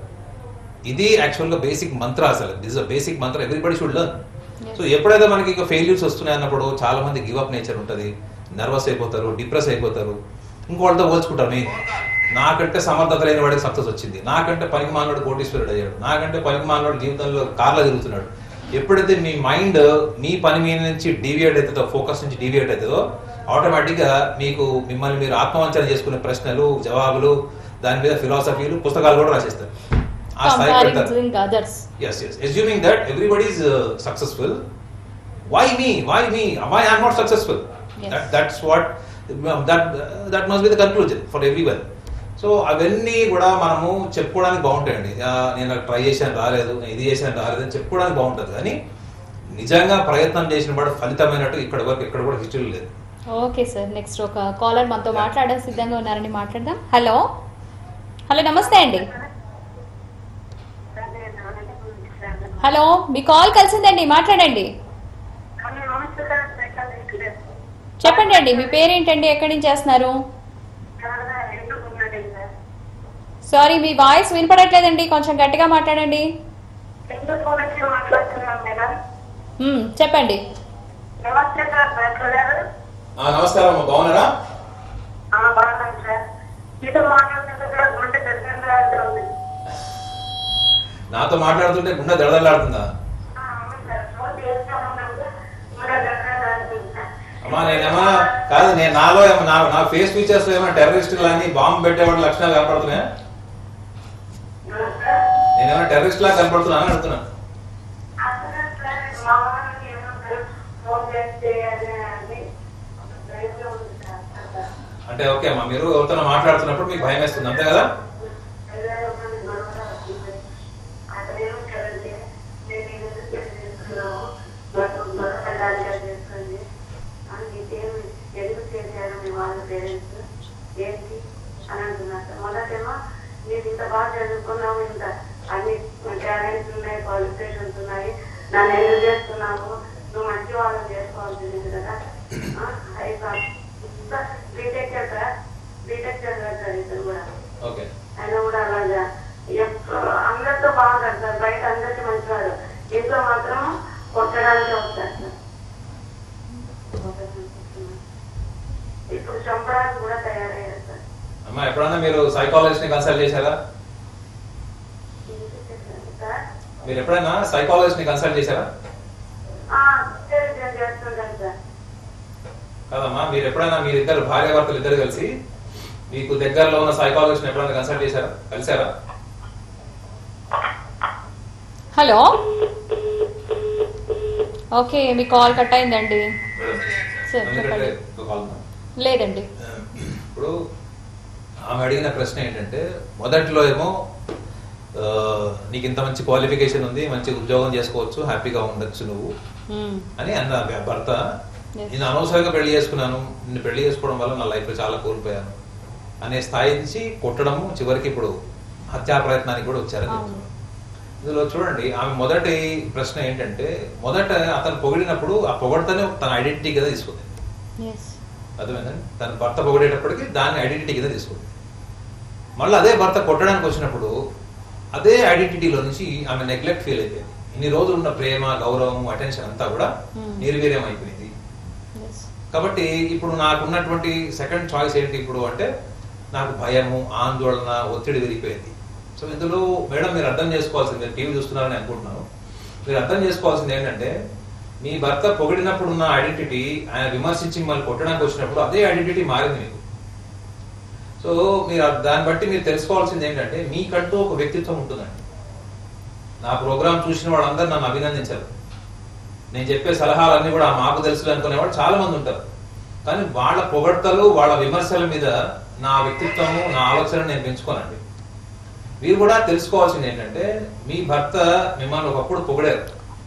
ఇది యాక్చువల్గా బేసిక్ మంత్ర అసలు this basic mantra everybody should learn so ఎప్పుడైతే మనకి ఇక ఫెయిల్యూర్స్ వస్తున్నాయి అన్నప్పుడు చాలా మంది గివ్ అప్ నేచర్ ఉంటుంది నర్వస్ అయిపోతారు డిప్రెస్ అయిపోతారు ఇంకోళ్ళతో పోల్చుకుంటారు మెయిన్ నాకంటే సమర్థత లేని వాడికి సక్సెస్ వచ్చింది నాకంటే పనికి మానవాడు కోటీశ్వరుడు అయ్యాడు నాకంటే పనికి మానవాడు జీవితంలో కార్లో తిరుగుతున్నాడు ఎప్పుడైతే మీ మైండ్ మీ పని మీద నుంచి డీవియేట్ అవుతుందో ఫోకస్ నుంచి డీవియేట్ అవుతుందో ఆటోమేటిక్గా మీకు మిమ్మల్ని మీరు ఆత్మవంచన చేసుకునే ప్రశ్నలు జవాబులు దాని మీద ఫిలాసఫీలు పుస్తకాలు కూడా రాసేస్తారు ఆ స్థాయికి పెడతారు comparing others yes yes assuming that everybody is uh, successful why me why me why i'm not successful Yes. that, that's what that that must be the conclusion for everyone so అవన్నీ కూడా మనము చెప్పుకోవడానికి బాగుంటాయండి ఆ, నేను try చేశాను రాలేదు నేను ఇది చేశాను రాలేదు అని చెప్పుకోవడానికి బాగుంటుంది కానీ నిజంగా ప్రయత్నం చేసిన వాడు ఫలితమైనట్టు ఇక్కడ వరకు ఎక్కడ కూడా హిస్టరీ లేదు ఓకే సార్ నెక్స్ట్ ఒక కాలర్ మనతో మాట్లాడడం సిద్ధంగా ఉన్నారని మాట్లాడదాం హలో హలో నమస్తే అండి హలో మీ కాల్ కలిసిందండి మాట్లాడండి చెప్పండి అండి మీ పేరేంటండి ఎక్కడి నుంచి చేస్తున్నారు సారీ మీ వాయిస్ వినపడట్లేదండి కొంచెం గట్టిగా మాట్లాడండి మ్మ్, చెప్పండి నమస్తే సార్ డాక్టర్ గారు నమస్కారం అమ్మా బాగున్నారా ఆ, బాగున్నాను సార్ మీతో మాట్లాడుతుంటే కూడా గుండె దగ్గర ఉంది నాతో మాట్లాడుతుంటే గుండె దడదలాడుతుందా ఆ, అవును సార్ ఫోన్ చేస్తా ఉన్నాను గుండె దగ్గర అమ్మా నేనేమా కాదు నేను నాలో ఏమో నా నా ఫేస్ ఫీచర్స్ లో ఏమైనా టెర్రరిస్ట్ కానీ బాంబు పెట్టేవాడి లక్షణాలు కనపడుతున్నాయా నేనేమైనా టెర్రరిస్ట్ లా కనపడుతున్నా అని అడుగుతున్నా అసలు సార్ మా వాళ్ళకి ఏమంటారు ఫోన్ చేస్తే అది అని భయంగా ఉంది సార్ అంటే ఓకే అమ్మా మీరు ఎవరితో మాట్లాడుతున్నప్పుడు మీకు భయం వేస్తుంది అంతే కదా అతను ఏమంటారంటే నేను ఎందుకు పెళ్లి చేసుకున్నాము నాకు గొడవ పెట్టాలి అని అని అంటున్నారు సార్ మొదటేమో నీకు ఇంత బాగా చదువుకున్నావు ఇంత అన్ని టాలెంట్స్ ఉన్నాయి క్వాలిఫికేషన్స్ ఉన్నాయి నన్ను ఎందుకు చేస్తున్నావు నువ్వు మంచి వాళ్ళని చేసుకోవాల్సింది కదా హై బీటెక్ సార్ బీటెక్ చదివారు సార్ ఇద్దరు కూడా ఓకే ఆయన కూడా అలాగా ఎప్పుడు అందరితో బాగుంటారు సార్ బయట అందరికి మంచివారు ఇంట్లో మాత్రం కొట్టడానికి వస్తారు సార్ ఇప్పుడు చంపడానికి కూడా తయారయ్యారు సార్ అమ్మా ఎప్పుడన్నా మీరు సైకాలజిస్ట్ ని కన్సల్ట్ చేశారా సార్ మీరు ఎప్పుడైనా సైకాలజిస్ట్ ని కన్సల్ట్ చేశారా ఆ, సరే, నేను చేస్తుంటాను సార్ కాదమ్మా మీరు ఎప్పుడైనా మీరిద్దరు భార్య భర్తలు ఇద్దరు కలిసి మీకు దగ్గరలో ఉన్న సైకాలజిస్ట్ ని ఎప్పుడైనా కన్సల్ట్ చేశారా కలిసారా హలో ఓకే మీ కాల్ కట్ అయిందండి సార్ ఎందుకంటే చెప్పండి ఒక కాల్ ఉందా? లేదండి ఇప్పుడు ఆమె అడిగిన ప్రశ్న ఏంటంటే మొదట్లో ఏమో ఆ, నీకు ఇంత మంచి క్వాలిఫికేషన్ ఉంది మంచి ఉద్యోగం చేసుకోవచ్చు హ్యాపీగా ఉండొచ్చు నువ్వు మ్మ్. అని అన్న ఆ భర్త Yes. నేను అనవసరంగా పెళ్లి చేసుకున్నాను నిన్ను పెళ్లి చేసుకోవడం వల్ల నా లైఫ్ లో చాలా కోల్పోయాను అనే స్థాయి నుంచి కొట్టడము చివరికి ఇప్పుడు హత్యా ప్రయత్నానికి కూడా వచ్చారని అవును. చెప్తున్నారు. ఇందులో చూడండి ఆమె మొదటి ప్రశ్న ఏంటంటే మొదట అతను పొగిడినప్పుడు ఆ పొగడతనే తన ఐడెంటిటీ కింద తీసుకుంది ఎస్ అర్థమైందండి తన భర్త పొగిడేటప్పటికి దాన్ని ఐడెంటిటీ కింద తీసుకుంది మళ్ళీ అదే భర్త కొట్టడానికి వచ్చినప్పుడు అదే ఐడెంటిటీలో నుంచి ఆమె నెగ్లెక్ట్ ఫీల్ అయిపోయింది ఇన్ని రోజులు ఉన్న ప్రేమ గౌరవం అటెన్షన్ అంతా కూడా Hmm. నిర్వీర్యం అయిపోయింది ఎస్ కాబట్టి ఇప్పుడు నాకు ఉన్నటువంటి సెకండ్ చాయిస్ ఏంటి ఇప్పుడు అంటే నాకు భయము ఆందోళన ఒత్తిడి విరిగిపోయింది సో ఇందులో మేడం మీరు అర్థం చేసుకోవాల్సింది మీరు టీవీ చూస్తున్నారని అనుకుంటున్నాను మీరు అర్థం చేసుకోవాల్సింది ఏంటంటే మీ భర్త పొగిడినప్పుడు ఉన్న ఐడెంటిటీ ఆయన విమర్శించి మిమ్మల్ని కొట్టడానికి వచ్చినప్పుడు అదే ఐడెంటిటీ మారింది మీకు సో మీరు ఆ- దాన్ని బట్టి మీరు తెలుసుకోవాల్సింది ఏంటంటే మీకంటూ ఒక వ్యక్తిత్వం ఉంటుందండి నా ప్రోగ్రామ్ చూసిన వాళ్ళందరూ నన్ను అభినందించారు నేను చెప్పే సలహాలన్నీ కూడా మాకు తెలుసు అనుకునేవాళ్ళు చాలా మంది ఉంటారు కానీ వాళ్ళ పొగడ్తలు వాళ్ళ విమర్శల మీద నా వ్యక్తిత్వము నా ఆలోచన నేను పెంచుకోనండి మీరు కూడా తెలుసుకోవాల్సింది ఏంటంటే మీ భర్త మిమ్మల్ని ఒకప్పుడు పొగిడారు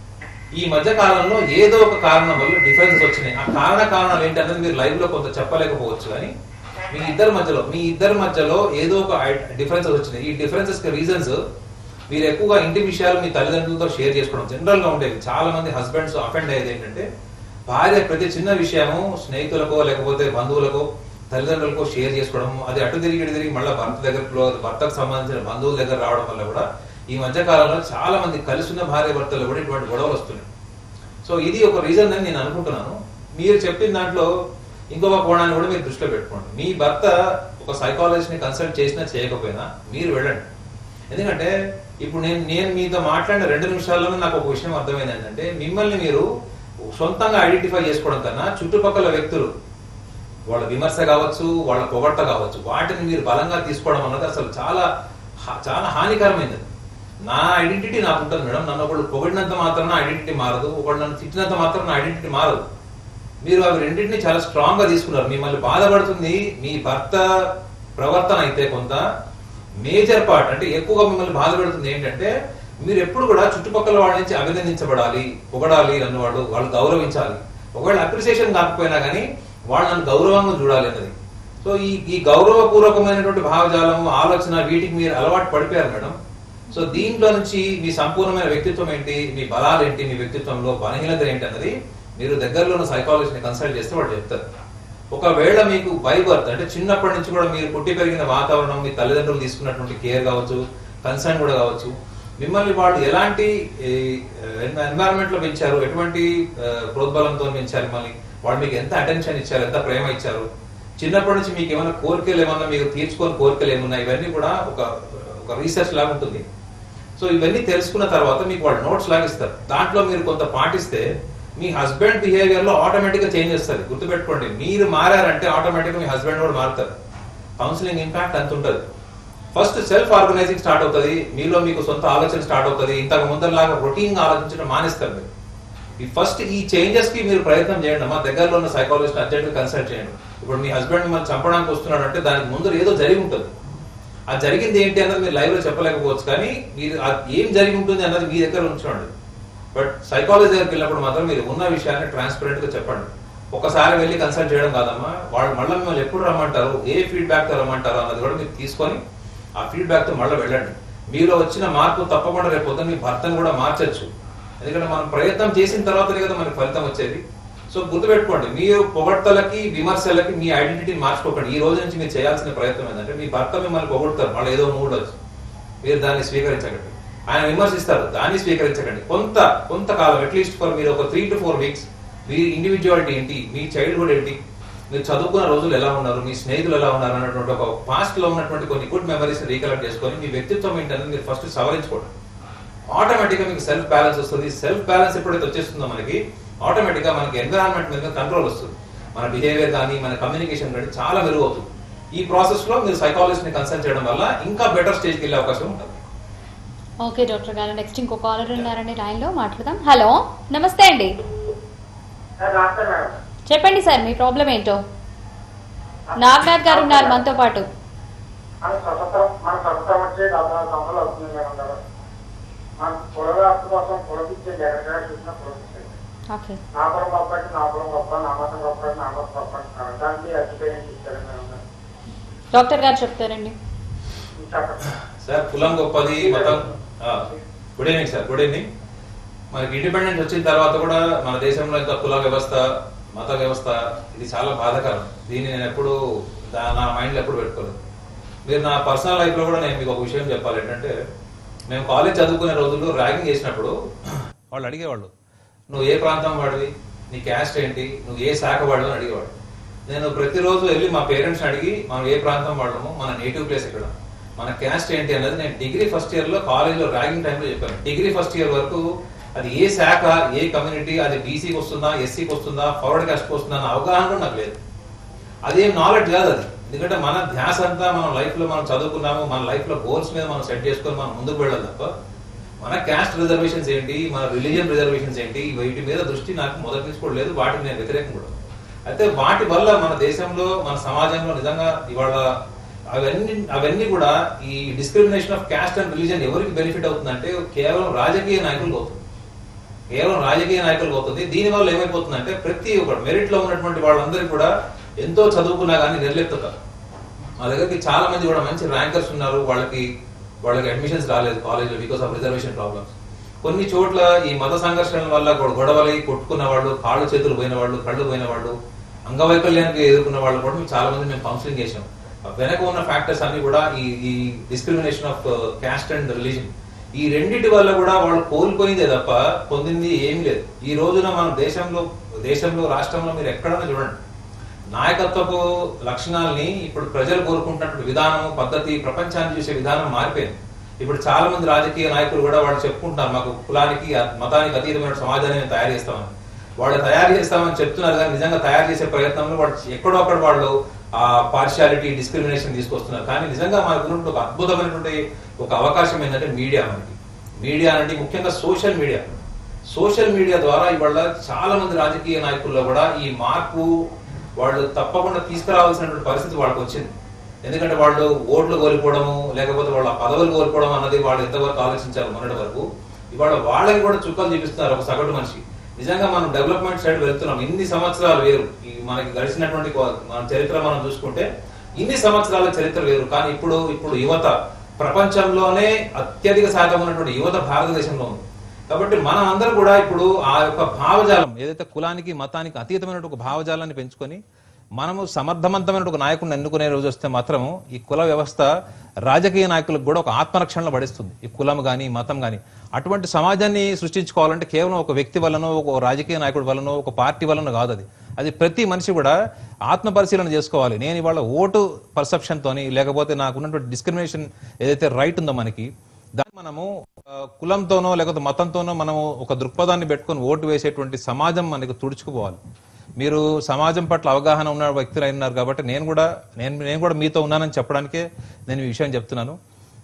ఈ మధ్య కాలంలో ఏదో ఒక కారణం వల్ల డిఫరెన్సెస్ వచ్చినాయి ఆ కారణ కారణాలు ఏంటనేది మీరు లైవ్ లో కొంత చెప్పలేకపోవచ్చు కానీ మీ ఇద్దరి మధ్యలో మీ ఇద్దరి మధ్యలో ఏదో ఒక డిఫరెన్సెస్ వచ్చినాయి ఈ డిఫరెన్సెస్ కి రీజన్స్ మీరు ఎక్కువగా ఇంటి విషయాలు మీ తల్లిదండ్రులతో షేర్ చేసుకోవడం జనరల్ గా ఉండేది చాలా మంది హస్బెండ్స్ అఫెండ్ అయ్యేది ఏంటంటే భార్య ప్రతి చిన్న విషయము స్నేహితులకో లేకపోతే బంధువులకో తల్లిదండ్రులకో షేర్ చేసుకోవడం అది అటు తిరిగి ఇటు తిరిగి మళ్ళీ భర్త దగ్గర క్లో- భర్తకు సంబంధించిన బంధువుల దగ్గర రావడం వల్ల కూడా ఈ మధ్య కాలంలో చాలా మంది కలిసి ఉన్న భార్య భర్తలు కూడా ఇటువంటి గొడవలు వస్తున్నాయి సో ఇది ఒక రీజన్ అని నేను అనుకుంటున్నాను మీరు చెప్పిన దాంట్లో ఇంకొక కోణాన్ని కూడా మీరు దృష్టిలో పెట్టుకోండి మీ భర్త ఒక సైకాలజిస్ట్ ని కన్సల్ట్ చేసినా చేయకపోయినా మీరు వెళ్ళండి ఎందుకంటే ఇప్పుడు నేను నేను మీతో మాట్లాడిన రెండు నిమిషాల్లోనే నాకు ఒక విషయం అర్థమైంది ఏంటంటే మిమ్మల్ని మీరు సొంతంగా ఐడెంటిఫై చేసుకోవడం కన్నా చుట్టుపక్కల వ్యక్తులు వాళ్ళ విమర్శ కావచ్చు వాళ్ళ పొగడ్త కావచ్చు వాటిని మీరు బలంగా తీసుకోవడం అన్నది అసలు చాలా హా- చాలా హానికరమైనది నా ఐడెంటిటీ నాకు ఉంటుంది మేడం నన్ను ఒకళ్ళు పొగిడినంత మాత్రం నా ఐడెంటిటీ మారదు ఒకళ్ళు నన్ను తిట్టినంత మాత్రం నా ఐడెంటిటీ మారదు మీరు అవి రెండింటిని చాలా స్ట్రాంగ్ గా తీసుకున్నారు మిమ్మల్ని బాధపడుతుంది మీ భర్త ప్రవర్తన అయితే కొంత మేజర్ పార్ట్ అంటే ఎక్కువగా మిమ్మల్ని బాధపడుతుంది ఏంటంటే మీరు ఎప్పుడు కూడా చుట్టుపక్కల వాళ్ళ నుంచి అభినందించబడాలి పొగడాలి నన్ను వాళ్ళు వాళ్ళు గౌరవించాలి ఒకవేళ అప్రిసియేషన్ కాకపోయినా కానీ వాళ్ళు నన్ను గౌరవంగా చూడాలి అన్నది సో ఈ ఈ గౌరవపూర్వకమైనటువంటి భావజాలం ఆలోచన వీటికి మీరు అలవాటు పడిపోయారు మేడం సో దీంట్లో నుంచి మీ సంపూర్ణమైన వ్యక్తిత్వం ఏంటి మీ బలాలు ఏంటి మీ వ్యక్తిత్వంలో బలహీనత ఏంటి అన్నది మీరు దగ్గరలో ఉన్న సైకాలజిస్ట్ని కన్సల్ట్ చేస్తే వాళ్ళు చెప్తారు ఒకవేళ మీకు బై బర్త్ అంటే చిన్నప్పటి నుంచి కూడా మీరు పుట్టి పెరిగిన వాతావరణం మీ తల్లిదండ్రులు తీసుకున్నటువంటి కేర్ కావచ్చు కన్సర్న్ కూడా కావచ్చు మిమ్మల్ని వాళ్ళు ఎలాంటి ఎన్వైరన్మెంట్ లో పెంచారు ఎటువంటి ఆ, ప్రోద్బలంతో పెంచారు మిమ్మల్ని వాళ్ళు మీకు ఎంత అటెన్షన్ ఇచ్చారు ఎంత ప్రేమ ఇచ్చారు చిన్నప్పటి నుంచి మీకు ఏమైనా కోరికలు ఏమన్నా మీరు తీర్చుకొని కోరికలు ఏమన్నా ఇవన్నీ కూడా ఒక ఒక రీసెర్చ్ లాగా ఉంటుంది సో ఇవన్నీ తెలుసుకున్న తర్వాత మీకు వాళ్ళు నోట్స్ లాగా ఇస్తారు దాంట్లో మీరు కొంత పాటిస్తే మీ హస్బెండ్ బిహేవియర్ లో ఆటోమేటిక్ గా చేంజ్ వస్తుంది గుర్తుపెట్టుకోండి మీరు మారారంటే ఆటోమేటిక్ గా మీ హస్బెండ్ కూడా మారుతారు కౌన్సిలింగ్ ఇంపాక్ట్ అంత ఉంటుంది ఫస్ట్ సెల్ఫ్ ఆర్గనైజింగ్ స్టార్ట్ అవుతుంది మీలో మీకు సొంత ఆలోచన స్టార్ట్ అవుతుంది ఇంతకు ముందరలాగా రొటీన్ ఆలోచించడం మానేస్తారు మీరు ఈ ఫస్ట్ ఈ చేంజెస్ కి మీరు ప్రయత్నం చేయండి మా దగ్గరలో ఉన్న సైకాలజిస్ట్ అర్జెంట్ కన్సల్ట్ చేయండి ఇప్పుడు మీ హస్బెండ్ మిమ్మల్ని చంపడానికి వస్తున్నాడు అంటే దానికి ముందర ఏదో జరిగి ఉంటుంది ఆ జరిగింది ఏంటి అన్నది మీరు లైవ్ లో చెప్పలేకపోవచ్చు కానీ మీరు ఆ ఏం జరిగి ఉంటుంది అన్నది మీ దగ్గర ఉంచండి బట్ సైకాలజీ దగ్గరికి వెళ్ళినప్పుడు మాత్రం మీరు ఉన్న విషయాన్ని ట్రాన్స్పరెంట్ గా చెప్పండి ఒకసారి వెళ్ళి కన్సల్ట్ చేయడం కాదమ్మా వాళ్ళు మళ్ళీ మిమ్మల్ని ఎప్పుడు రమ్మంటారు ఏ ఫీడ్బ్యాక్ తో రమ్మంటారు అన్నది కూడా మీరు తీసుకొని ఆ ఫీడ్బ్యాక్ తో మళ్ళీ వెళ్ళండి మీలో వచ్చిన మార్పు తప్పకుండా రేపు పొద్దున్న మీ భర్తను కూడా మార్చొచ్చు ఎందుకంటే మనం ప్రయత్నం చేసిన తర్వాతనే కదా మనకి ఫలితం వచ్చేది సో గుర్తుపెట్టుకోండి మీరు పొగడ్తలకి విమర్శలకి మీ ఐడెంటిటీని మార్చుకోకండి ఈ రోజు నుంచి మీరు చేయాల్సిన ప్రయత్నం ఏంటంటే మీ భర్త మిమ్మల్ని పొగొడతారు మళ్ళీ ఏదో మూడు వచ్చి మీరు దాన్ని స్వీకరించకండి ఆయన విమర్శిస్తారు దాన్ని స్వీకరించకండి కొంత కొంతకాలం అట్లీస్ట్ ఫర్ మీరు ఒక త్రీ టు ఫోర్ వీక్స్ మీ ఇండివిజువాలిటీ ఏంటి మీ చైల్డ్హుడ్ ఏంటి మీరు చదువుకున్న రోజులు ఎలా ఉన్నారు మీ స్నేహితులు ఎలా ఉన్నారు అన్నటువంటి ఒక పాస్ట్ లో ఉన్నటువంటి కొన్ని గుడ్ మెమరీస్ రీకలెక్ట్ చేసుకొని మీ వ్యక్తిత్వం ఏంటనేది మీరు ఫస్ట్ సవరించుకోండి ఆటోమేటిక్ గా మీకు సెల్ఫ్ బ్యాలెన్స్ వస్తుంది సెల్ఫ్ బ్యాలెన్స్ ఎప్పుడైతే వచ్చేస్తుందో మనకి ఆటోమేటిక్ గా మనకి ఎన్విరాన్మెంట్ మీద కంట్రోల్ వస్తుంది మన బిహేవియర్ కానీ మన కమ్యూనికేషన్ కానీ చాలా మెరుగవుతుంది ఈ ప్రాసెస్ లో మీరు సైకాలజిస్ట్ ని కన్సల్ట్ చేయడం వల్ల ఇంకా బెటర్ స్టేజ్కి వెళ్ళే అవకాశం ఉంటుంది ఓకే డాక్టర్ గారు నెక్స్ట్ ఇంకో కాలర్ ఉన్నారండి లైన్ లో మాట్లాడదాం హలో నమస్తే అండి రాస్తారు మేడం చెప్పండి సార్ మీ ప్రాబ్లం ఏంటో నాగనాథ్ గారు ఉన్నారు మనతో పాటు మన స్వతంత్రం మన స్వతంత్రం వచ్చి డెబ్బై ఐదు సంవత్సరాలు అవుతుంది మేడం గారు మన పొడవ హక్కు కోసం పొడిపించే ఎక్కడ చూసినా పొడిపించండి ఓకే నా పొలం గొప్ప అంటే నా పొలం గొప్ప నా మతం గొప్ప అంటే నా మతం గొప్ప అంటున్నారు దానికి అభిప్రాయం ఇచ్చారు మేడం గారు డాక్టర్ గారు చెప్తారండి చెప్పండి సార్ కులం గొప్పది మతం good evening sir good evening మనకి ఇండిపెండెన్స్ వచ్చిన తర్వాత కూడా మన దేశంలో ఇంకా కుల వ్యవస్థ మత వ్యవస్థ ఇది చాలా బాధాకరం దీన్ని నేను ఎప్పుడు దా- నా మైండ్లో ఎప్పుడు పెట్టుకోలేదు మీరు నా పర్సనల్ లైఫ్ లో కూడా నేను మీకు ఒక విషయం చెప్పాలి ఏంటంటే మేము కాలేజ్ చదువుకునే రోజుల్లో ర్యాగింగ్ చేసినప్పుడు వాళ్ళు అడిగేవాళ్ళు నువ్వు ఏ ప్రాంతం వాడివి నీ క్యాస్ట్ ఏంటి నువ్వు ఏ శాఖ వాడు అని అడిగేవాడు నేను ప్రతిరోజు వెళ్ళి మా పేరెంట్స్ అడిగి మనం ఏ ప్రాంతం వాళ్ళము మన నేటివ్ ప్లేస్ ఎక్కడ మన క్యాస్ట్ ఏంటి అనేది నేను డిగ్రీ ఫస్ట్ ఇయర్ లో కాలేజ్ లో ర్యాగింగ్ టైంలో చెప్పాను డిగ్రీ ఫస్ట్ ఇయర్ వరకు అది ఏ శాఖ ఏ కమ్యూనిటీ అది బీసీకి వస్తుందా ఎస్సీకి వస్తుందా ఫార్వర్డ్ కాస్ట్కి వస్తుందా అన్న అవగాహన కూడా నాకు లేదు అదేం నాలెడ్జ్ కాదు అది ఎందుకంటే మన ధ్యాస అంతా మన లైఫ్ లో మనం చదువుకున్నాము మన లైఫ్ లో గోల్స్ మీద మనం సెట్ చేసుకొని మనం ముందుకు వెళ్ళాలి తప్ప మన క్యాస్ట్ రిజర్వేషన్స్ ఏంటి మన రిలీజియన్ రిజర్వేషన్స్ ఏంటి వీటి మీద దృష్టి నాకు మొదటి నుంచి కూడా లేదు వాటికి నేను వ్యతిరేకం కూడా అయితే వాటి వల్ల మన దేశంలో మన సమాజంలో నిజంగా ఇవాళ అవన్నీ అవన్నీ కూడా ఈ discrimination of caste and religion ఎవరికి బెనిఫిట్ అవుతుందంటే కేవలం రాజకీయ నాయకులకు అవుతుంది కేవలం రాజకీయ నాయకులకు అవుతుంది దీని వల్ల ఏమైపోతుందంటే ప్రతి ఒక్కరు మెరిట్ లో ఉన్నటువంటి వాళ్ళందరికీ కూడా ఎంతో చదువుకున్నా కానీ నిర్లెప్తతారు మా దగ్గరికి చాలా మంది కూడా మంచి ర్యాంకర్స్ ఉన్నారు వాళ్ళకి వాళ్ళకి అడ్మిషన్స్ రాలేదు college because of reservation problems కొన్ని చోట్ల ఈ మత సంఘర్షణల వల్ల గొడ- గొడవలై కొట్టుకున్న వాళ్ళు కాళ్ళు చేతులు పోయిన వాళ్ళు కళ్ళు పోయిన వాళ్ళు అంగవైకల్యానికి ఎదుర్కొన్న వాళ్ళు కూడా మేము చాలా మంది మేము కౌన్సిలింగ్ చేసాం ఆ వెనక ఉన్న ఫ్యాక్టర్స్ అన్ని కూడా ఈ ఈ discrimination of caste and religion ఈ రెండింటి వల్ల కూడా వాళ్ళు కోల్పోయిందే తప్ప పొందింది ఏమీ లేదు ఈ రోజున మన దేశంలో దేశంలో రాష్ట్రంలో మీరు ఎక్కడన్నా చూడండి నాయకత్వపు లక్షణాలని ఇప్పుడు ప్రజలు కోరుకుంటున్నటువంటి విధానం పద్ధతి ప్రపంచాన్ని చూసే విధానం మారిపోయింది ఇప్పుడు చాలా మంది రాజకీయ నాయకులు కూడా వాళ్ళు చెప్పుకుంటున్నారు మాకు కులానికి మతానికి అతీతమైన సమాజాన్ని మేము తయారు చేస్తామని వాళ్ళు తయారు చేస్తామని చెప్తున్నారు కానీ నిజంగా తయారు చేసే ప్రయత్నంలో వాళ్ళు ఎక్కడో అక్కడ వాళ్ళు ఆ పార్షియాలిటీ డిస్క్రిమినేషన్ తీసుకొస్తున్నారు కానీ నిజంగా మనకు ఉన్నటువంటి ఒక అద్భుతమైనటువంటి ఒక అవకాశం ఏంటంటే మీడియా మనకి మీడియా అంటే ముఖ్యంగా సోషల్ మీడియా సోషల్ మీడియా ద్వారా ఇవాళ చాలా మంది రాజకీయ నాయకుల్లో కూడా ఈ మార్పు వాళ్ళు తప్పకుండా తీసుకురావాల్సినటువంటి పరిస్థితి వాళ్ళకి వచ్చింది ఎందుకంటే వాళ్ళు ఓట్లు కోల్పోవడము లేకపోతే వాళ్ళ పదవులు కోల్పోవడం అన్నది వాళ్ళు ఎంతవరకు ఆలోచించారు మొన్నటి వరకు ఇవాళ వాళ్ళకి కూడా చుక్కలు చూపిస్తున్నారు ఒక సగటు మనిషి నిజంగా మనం డెవలప్మెంట్ సైడ్ వెళ్తున్నాం ఇన్ని సంవత్సరాలు వేరు ఈ మనకి గడిచినటువంటి కో- మన చరిత్ర మనం చూసుకుంటే ఇన్ని సంవత్సరాల చరిత్ర వేరు కానీ ఇప్పుడు ఇప్పుడు యువత ప్రపంచంలోనే అత్యధిక శాతం ఉన్నటువంటి యువత భారతదేశంలో ఉంది కాబట్టి మనం అందరం కూడా ఇప్పుడు ఆ యొక్క భావజాలం ఏదైతే కులానికి మతానికి అతీతమైన ఒక భావజాలాన్ని పెంచుకొని మనము సమర్థవంతమైన ఒక నాయకుడిని ఎన్నుకునే రోజు వస్తే మాత్రం ఈ కుల వ్యవస్థ రాజకీయ నాయకులకు కూడా ఒక ఆత్మరక్షణలో పడిస్తుంది ఈ కులం గాని మతం గాని అటువంటి సమాజాన్ని సృష్టించుకోవాలంటే కేవలం ఒక వ్యక్తి వలనో ఒక రాజకీయ నాయకుడి వలనో ఒక పార్టీ వలన కాదు అది అది ప్రతి మనిషి కూడా ఆత్మ పరిశీలన చేసుకోవాలి నేను ఇవాళ ఓటు పర్సెప్షన్ తోని లేకపోతే నాకు ఉన్నటువంటి డిస్క్రిమినేషన్ ఏదైతే రైట్ ఉందో మనకి దాన్ని మనము ఆ, కులంతోనో లేకపోతే మతంతోనో మనము ఒక దృక్పథాన్ని పెట్టుకొని ఓటు వేసేటువంటి సమాజం మనకి తుడుచుకుపోవాలి మీరు సమాజం పట్ల అవగాహన ఉన్న వ్యక్తులు అయినారు కాబట్టి నేను కూడా నేను నేను కూడా మీతో ఉన్నానని చెప్పడానికే నేను ఈ విషయం చెప్తున్నాను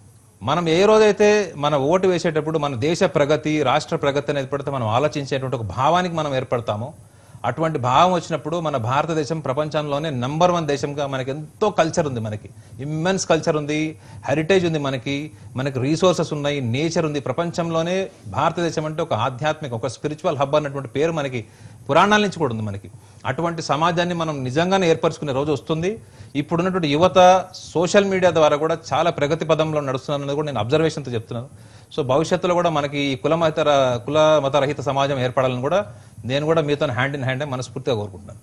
మనం ఏ రోజైతే మన ఓటు వేసేటప్పుడు మన దేశ ప్రగతి రాష్ట్ర ప్రగతి అనేది పడితే మనం ఆలోచించేటువంటి ఒక భావానికి మనం ఏర్పడతామో అటువంటి భావం వచ్చినప్పుడు మన భారతదేశం ప్రపంచంలోనే నంబర్ వన్ దేశంగా మనకి ఎంతో కల్చర్ ఉంది మనకి ఇమ్మెన్స్ కల్చర్ ఉంది హెరిటేజ్ ఉంది మనకి మనకి రీసోర్సెస్ ఉన్నాయి నేచర్ ఉంది ప్రపంచంలోనే భారతదేశం అంటే ఒక ఆధ్యాత్మిక ఒక స్పిరిచువల్ హబ్ అన్నటువంటి పేరు మనకి పురాణాల నుంచి కూడా ఉంది మనకి అటువంటి సమాజాన్ని మనం నిజంగానే ఏర్పరచుకునే రోజు వస్తుంది ఇప్పుడున్నటువంటి యువత సోషల్ మీడియా ద్వారా కూడా చాలా ప్రగతి పదంలో నడుస్తున్నది కూడా నేను అబ్జర్వేషన్తో చెప్తున్నాను సో భవిష్యత్తులో కూడా మనకి ఈ కుల మత కుల మత రహిత సమాజం ఏర్పడాలని కూడా నేను కూడా మీతో హ్యాండ్ ఇన్ హ్యాండ్ మనస్ఫూర్తిగా కోరుకుంటున్నాను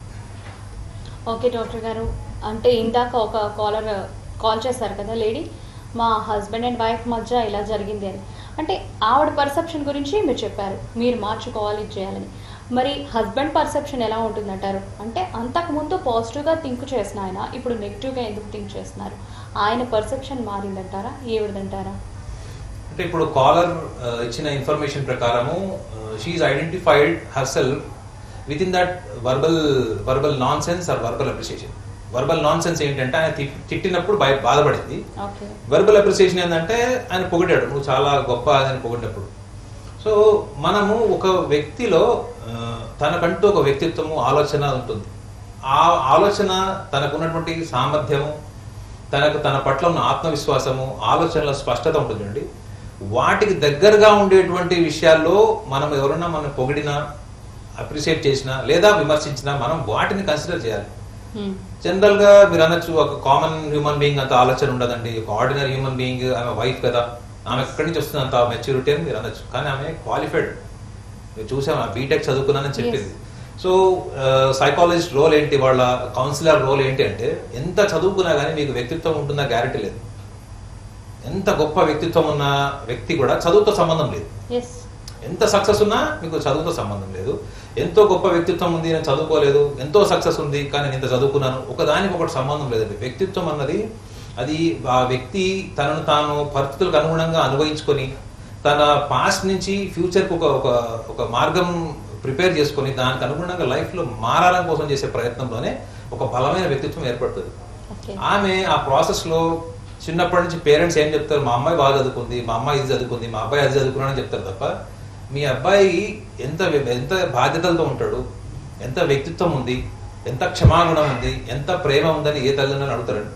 ఓకే డాక్టర్ గారు అంటే ఇందాక ఒక కాలర్ కాల్ చేశారు కదా లేడీ మా హస్బెండ్ అండ్ వైఫ్ మధ్య ఇలా జరిగింది అని అంటే ఆవిడ పర్సెప్షన్ గురించి మీరు చెప్పారు మీరు మార్చుకోవాలి ఇది చేయాలని మరి హస్బెండ్ పర్సెప్షన్ ఎలా ఉంటుందంటారు అంటే అంతకుముందు పాజిటివ్గా థింక్ చేసిన ఆయన ఇప్పుడు నెగిటివ్గా ఎందుకు థింక్ చేస్తున్నారు ఆయన పర్సెప్షన్ మారిందంటారా ఏవిడదంటారా అంటే ఇప్పుడు కాలర్ ఇచ్చిన ఇన్ఫర్మేషన్ ప్రకారము she identified herself with in that verbal verbal nonsense or verbal appreciation verbal nonsense ఏంటంటే ఆయన తి- తిట్టినప్పుడు భయ బాధపడింది ఓకే వెర్బల్ అప్రిసియేషన్ ఏంటంటే ఆయన పొగిడాడు నువ్వు చాలా గొప్ప అని పొగిడినప్పుడు సో మనము ఒక వ్యక్తిలో ఆ, తనకంటూ ఒక వ్యక్తిత్వము ఆలోచన ఉంటుంది ఆ ఆలోచన తనకున్నటువంటి సామర్థ్యము తనకు తన పట్ల ఉన్న ఆత్మవిశ్వాసము ఆలోచనల స్పష్టత ఉంటుందండి వాటికి దగ్గరగా ఉండేటువంటి విషయాల్లో మనం ఎవరన్నా మనం పొగిడినా అప్రిషియేట్ చేసినా లేదా విమర్శించినా మనం వాటిని కన్సిడర్ చేయాలి హ్మ్. జనరల్ గా మీరు అనొచ్చు ఒక కామన్ హ్యూమన్ బీయింగ్ అంత ఆలోచన ఉండదండి ఒక ఆర్డినరీ హ్యూమన్ బీయింగ్ ఆమె వైఫ్ కదా ఆమె ఎక్కడి నుంచి వస్తుంది అంత మెచ్యూరిటీ అని మీరు అనొచ్చు కానీ ఆమె క్వాలిఫైడ్ మీరు చూసాం బీటెక్ చదువుకున్నానని చెప్పింది సో సైకాలజిస్ట్ రోల్ ఏంటి వాళ్ళ కౌన్సిలర్ రోల్ ఏంటి అంటే ఎంత చదువుకున్నా కానీ మీకు వ్యక్తిత్వం ఉంటుందా గ్యారెంటీ లేదు ఎంత గొప్ప వ్యక్తిత్వం ఉన్న వ్యక్తి కూడా చదువుతో సంబంధం లేదు ఎస్ ఎంత సక్సెస్ ఉన్నా మీకు చదువుతో సంబంధం లేదు ఎంతో గొప్ప వ్యక్తిత్వం ఉంది నేను చదువుకోలేదు ఎంతో సక్సెస్ ఉంది కానీ నేను ఇంత చదువుకున్నాను ఒకదానికి ఒకటి సంబంధం లేదండి వ్యక్తిత్వం అన్నది అది ఆ వ్యక్తి తనను తాను పరిస్థితులకు అనుగుణంగా అనుభవించుకొని తన పాస్ట్ నుంచి ఫ్యూచర్కి ఒక ఒక ఒక మార్గం ప్రిపేర్ చేసుకొని దానికి అనుగుణంగా లైఫ్లో మారాలని కోసం చేసే ప్రయత్నంలోనే ఒక బలమైన వ్యక్తిత్వం ఏర్పడుతుంది ఓకే ఆమె ఆ ప్రాసెస్ లో చిన్నప్పటి నుంచి పేరెంట్స్ ఏం చెప్తారు మా అమ్మాయి బాగా చదువుకుంది మా అమ్మాయి ఇది చదువుకుంది మా అబ్బాయి అది చదువుకున్నాడని చెప్తారు తప్ప మీ అబ్బాయి ఎంత ఎంత బాధ్యతలతో ఉంటాడు ఎంత వ్యక్తిత్వం ఉంది ఎంత క్షమాగుణం ఉంది ఎంత ప్రేమ ఉందని ఏ తల్లిదండ్రులు అడుగుతారండి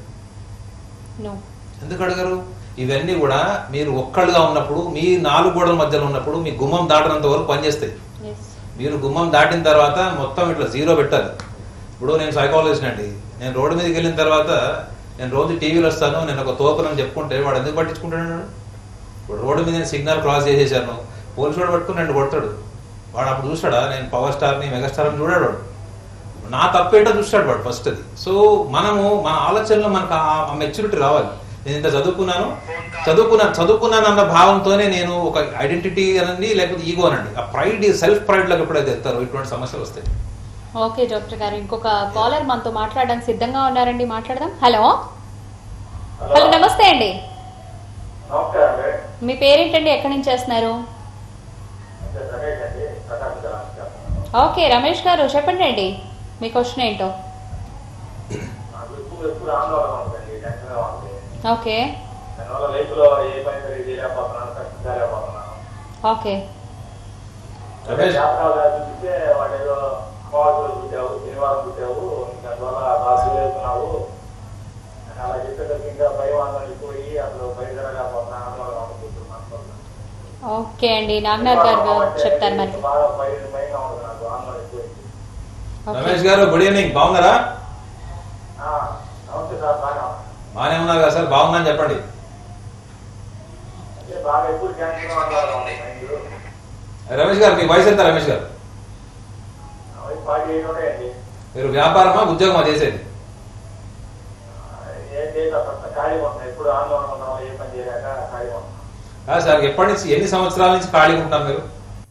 నో ఎందుకు అడగరు ఇవన్నీ కూడా మీరు ఒక్కళ్ళుగా ఉన్నప్పుడు మీ నాలుగు గోడల మధ్యలో ఉన్నప్పుడు మీ గుమ్మం దాటనంత వరకు పనిచేస్తాయి ఎస్ మీరు గుమ్మం దాటిన తర్వాత మొత్తం ఇట్లా జీరో పెట్టాలి ఇప్పుడు నేను సైకాలజిస్ట్ అండి నేను రోడ్డు మీదకి వెళ్ళిన తర్వాత నేను రోజు టీవీలో వస్తాను నేను ఒక తోకనని చెప్పుకుంటే వాడు ఎందుకు పట్టించుకుంటాడు ఇప్పుడు రోడ్డు మీద నేను సిగ్నల్ క్రాస్ చేసేసాను పోలీసు వాడు పట్టుకుని నన్ను కొడతాడు వాడు అప్పుడు చూస్తాడా నేను పవర్ స్టార్ని మెగాస్టార్ అని చూడాడు వాడు నా తప్పేంటో చూస్తాడు వాడు ఫస్ట్ అది సో మనము మన ఆలోచనలో మనకు ఆ మెచ్యూరిటీ రావాలి నేను ఇంత చదువుకున్నాను చదువుకున్నాను చదువుకున్నాను అన్న భావంతోనే నేను ఒక ఐడెంటిటీ అనండి లేకపోతే ఈగో అనండి ఆ ప్రైడ్ సెల్ఫ్ ప్రైడ్లోకి ఎప్పుడైతే వెళ్తారో ఇటువంటి సమస్యలు వస్తాయి ఓకే డాక్టర్ గారు ఇంకొక కాలర్ మనతో మాట్లాడడానికి సిద్ధంగా ఉన్నారండి మాట్లాడదాం హలో హలో నమస్తే అండి నమస్తే అండి మీ పేరేంటండి ఎక్కడి నుంచి చేస్తున్నారు అంటే రమేష్ అండి ప్రకాశం జిల్లా నుంచి చేస్తున్నాను. ఓకే రమేష్ గారు చెప్పండి అండి మీ క్వశ్చన్ ఏంటో నాకు ఎక్కువ ఎప్పుడు ఆందోళన ఉందండి టెన్షన్గా ఉంది ఓకే దానివల్ల లైఫ్లో ఏ పని సరిగ్గా చేయలేకపోతున్నాను కష్టపడలేకపోతున్నాను ఓకే రమేష్. జాతకాలు చూపిస్తే వాడు ఏదో అమ్మవారు పుట్టావు శనివారం పుట్టావు దానివల్ల బాగా వెళ్తున్నావు అని అలా చెప్పేసరికి ఇంకా భయం ఆందోళన పోయి అసలు బయట జరగలేకపోతున్నా ఆందోళన అనుకుంటున్నాను ఓకే అండి నాగనాథ్ గారు చెప్తారు మరి బాగా భయం భయంగా ఉంది నాకు ఆందోళన ఎక్కువ ఓకే రమేష్ గారు గుడ్ ఈవినింగ్ బాగున్నారా ఆ, నమస్తే సార్ బాగా బాగానే ఉన్నారు కదా సార్ బాగుందని చెప్పండి అంటే బాగా ఎక్కువ క్యాన్సర్ మాట్లాడాలి మైండ్ రమేష్ గారు మీ వయసు ఎంత రమేష్ గారు పార్టీ ఏంటండి మీరు వ్యాపారమా ఉద్యోగమా చేసేది ఏం చేయాలి అసలు ఖాళీగా ఉంటాయి ఎప్పుడు ఆందోళన ఉన్నాం ఏ పని చేయలేక ఖాళీగా ఉన్నాం కాదు సార్ ఎప్పటి నుంచి ఎన్ని సంవత్సరాల నుంచి ఖాళీగా ఉంటున్నారు మీరు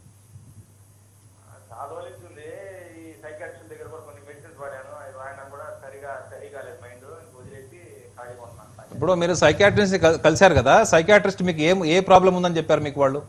చాలా రోజులు ఇస్తుంది ఈ సైకాట్రిస్ట్ దగ్గర కూడా కొన్ని మెడిసిన్స్ వాడాను అవి వాడినా కూడా సరిగా సరిగా లేదు మైండ్ వదిలేసి ఖాళీగా ఉన్నాను ఇప్పుడు మీరు సైకాట్రిస్ట్ కలిశారు కదా సైకాట్రిస్ట్ మీకు ఏం ఏ ప్రాబ్లం ఉందని చెప్పారు మీకు వాళ్ళు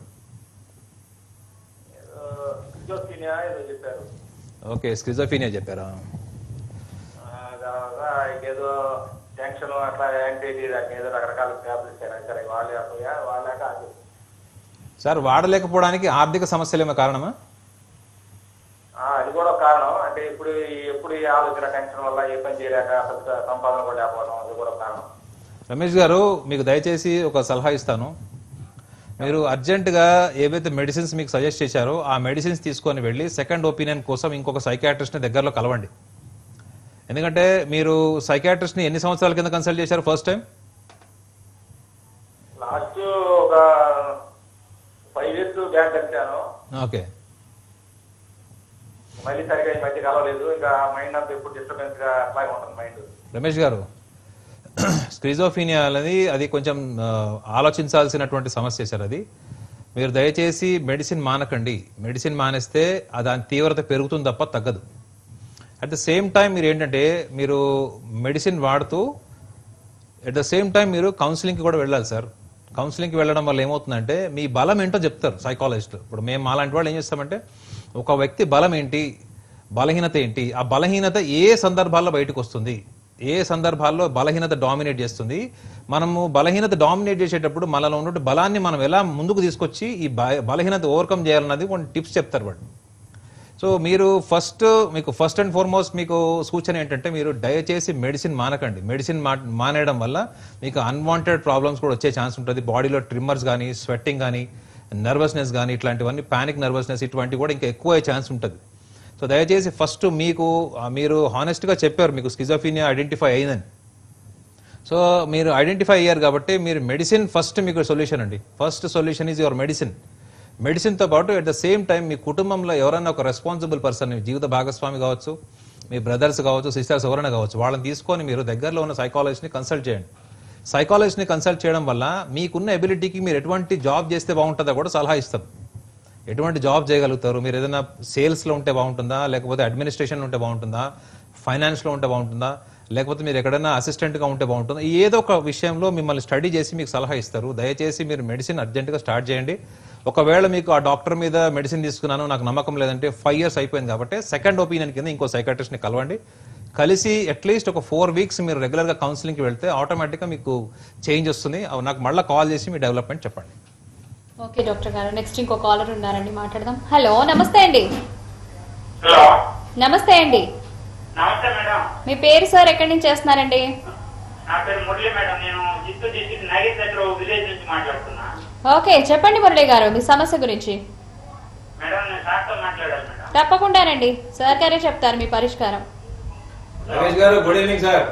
ఏదో ఫిజియోథీనియా ఏదో చెప్పారు ఓకే స్కిజోఫీనియా చెప్పారా ఆ, తర్వాత ఇంకేదో టెన్షన్ అట్లా యాంగ్జైటీ దానికి ఏదో రకరకాల ట్యాబ్లెట్స్ ఇచ్చారు సరే వాళ్ళు అయిపోయా వాళ్ళాక అది సార్ వాడలేకపోవడానికి ఆర్థిక సమస్యలేమో కారణమా ఆ, అది కూడా ఒక కారణం అంటే ఇప్పుడు ఈ- ఎప్పుడు ఈ ఆలోచన టెన్షన్ వల్ల ఏ పని చేయలేక అసలు సంపాదన కూడా లేకపోవడం అది కూడా ఒక కారణం రమేష్ గారు మీకు దయచేసి ఒక సలహా ఇస్తాను మీరు అర్జెంటుగా ఏవైతే మెడిసిన్స్ మీకు సజెస్ట్ చేశారో ఆ మెడిసిన్స్ తీసుకొని వెళ్ళి సెకండ్ ఒపీనియన్ కోసం ఇంకొక సైకాట్రిస్ట్ని దగ్గరలో కలవండి ఎందుకంటే మీరు సైకాట్రిస్ట్ని ఎన్ని సంవత్సరాల కింద కన్సల్ట్ చేశారు ఫస్ట్ టైం లాస్ట్ ఒక ఫైవ్ ఇయర్స్ బ్యాక్ కలిసాను ఓకే మళ్ళీ సరిగా ఈ మధ్య కలవలేదు ఇంకా మైండ్ అంతా ఎప్పుడు డిస్టర్బెన్స్ గా అట్లాగే ఉంటుంది మైండ్ రమేష్ గారు స్క్రిజోఫీనియా అనేది అది కొంచెం ఆ, ఆలోచించాల్సినటువంటి సమస్య సార్ అది మీరు దయచేసి మెడిసిన్ మానకండి మెడిసిన్ మానేస్తే ఆ దాని తీవ్రత పెరుగుతుంది తప్ప తగ్గదు అట్ ద సేమ్ టైం మీరు ఏంటంటే మీరు మెడిసిన్ వాడుతూ అట్ ద సేమ్ టైం మీరు కౌన్సిలింగ్కి కూడా వెళ్ళాలి సార్ కౌన్సిలింగ్కి వెళ్ళడం వల్ల ఏమవుతుందంటే మీ బలం ఏంటో చెప్తారు సైకాలజిస్టులు ఇప్పుడు మేము అలాంటి వాళ్ళు ఏం చేస్తామంటే ఒక వ్యక్తి బలం ఏంటి బలహీనత ఏంటి ఆ బలహీనత ఏ సందర్భాల్లో బయటకు వస్తుంది ఏ సందర్భాల్లో బలహీనత డామినేట్ చేస్తుంది మనము బలహీనత డామినేట్ చేసేటప్పుడు మనలో ఉన్నటువంటి బలాన్ని మనం ఎలా ముందుకు తీసుకొచ్చి ఈ బ- బలహీనత ఓవర్కమ్ చేయాలన్నది కొన్ని టిప్స్ చెప్తారు వాడు సో మీరు ఫస్ట్ మీకు ఫస్ట్ అండ్ ఫార్మోస్ట్ మీకు సూచన ఏంటంటే మీరు దయచేసి మెడిసిన్ మానకండి మెడిసిన్ మా మానేయడం వల్ల మీకు అన్వాంటెడ్ ప్రాబ్లమ్స్ కూడా వచ్చే ఛాన్స్ ఉంటుంది బాడీలో ట్రిమ్మర్స్ కానీ స్వెట్టింగ్ కానీ నర్వస్నెస్ కానీ ఇట్లాంటివన్నీ పానిక్ నర్వస్నెస్ ఇటువంటివి కూడా ఇంకా ఎక్కువ అయ్యే ఛాన్స్ ఉంటుంది సో దయచేసి ఫస్ట్ మీకు ఆ, మీరు హానెస్ట్గా చెప్పారు మీకు స్కిజోఫీనియా ఐడెంటిఫై అయిందని సో మీరు ఐడెంటిఫై అయ్యారు కాబట్టి మీరు మెడిసిన్ ఫస్ట్ మీకు సొల్యూషన్ అండి first solution is your medicine మెడిసిన్తో పాటు అట్ ద సేమ్ టైం మీ కుటుంబంలో ఎవరైనా ఒక రెస్పాన్సిబుల్ పర్సన్ మీ జీవిత భాగస్వామి కావచ్చు మీ బ్రదర్స్ కావచ్చు సిస్టర్స్ ఎవరైనా కావచ్చు వాళ్ళని తీసుకొని మీరు దగ్గరలో ఉన్న సైకాలజిస్ట్ని కన్సల్ట్ చేయండి సైకాలజిస్ట్ని కన్సల్ట్ చేయడం వల్ల మీకున్న ఎబిలిటీకి మీరు ఎటువంటి జాబ్ చేస్తే బాగుంటుందో కూడా సలహా ఇస్తాం ఎటువంటి జాబ్ చేయగలుగుతారు మీరు ఏదైనా సేల్స్లో ఉంటే బాగుంటుందా లేకపోతే అడ్మినిస్ట్రేషన్లో ఉంటే బాగుంటుందా ఫైనాన్స్లో ఉంటే బాగుంటుందా లేకపోతే మీరు ఎక్కడైనా అసిస్టెంట్గా ఉంటే బాగుంటుందా ఏదో ఒక విషయంలో మిమ్మల్ని స్టడీ చేసి మీకు సలహా ఇస్తారు దయచేసి మీరు మెడిసిన్ అర్జెంటుగా స్టార్ట్ చేయండి ఒకవేళ మీకు ఆ డాక్టర్ మీద మెడిసిన్ తీసుకున్నాను నాకు నమ్మకం లేదంటే ఫైవ్ ఇయర్స్ అయిపోయింది కాబట్టి సెకండ్ ఒపీనియన్ కింద ఇంకో సైకాట్రిస్ట్ని కలవండి కలిసి అట్లీస్ట్ ఒక ఫోర్ వీక్స్ మీరు రెగ్యులర్గా కౌన్సిలింగ్కి వెళ్తే ఆటోమేటిక్గా మీకు చేంజ్ వస్తుంది అవి నాకు మళ్ళీ కాల్ చేసి మీ డెవలప్మెంట్ చెప్పండి ఓకే డాక్టర్ గారు నెక్స్ట్ ఇంకో కాలర్ ఉన్నారండి మాట్లాడదాం హలో నమస్తే అండి హలో నమస్తే అండి నమస్తే మేడం మీ పేరు సార్ ఎక్కడి నుంచి చేస్తున్నారండి నా పేరు మురళి మేడం నేను చిత్తూరు డిస్ట్రిక్ట్ నగర్ దగ్గర ఒక విలేజ్ నుంచి మాట్లాడుతున్నా ఓకే చెప్పండి మురళి గారు మీ సమస్య గురించి మేడం నేను సార్తో మాట్లాడాలి మేడం తప్పకుండానండి సార్ గారే చెప్తారు మీ పరిష్కారం రమేష్ గారు good evening sir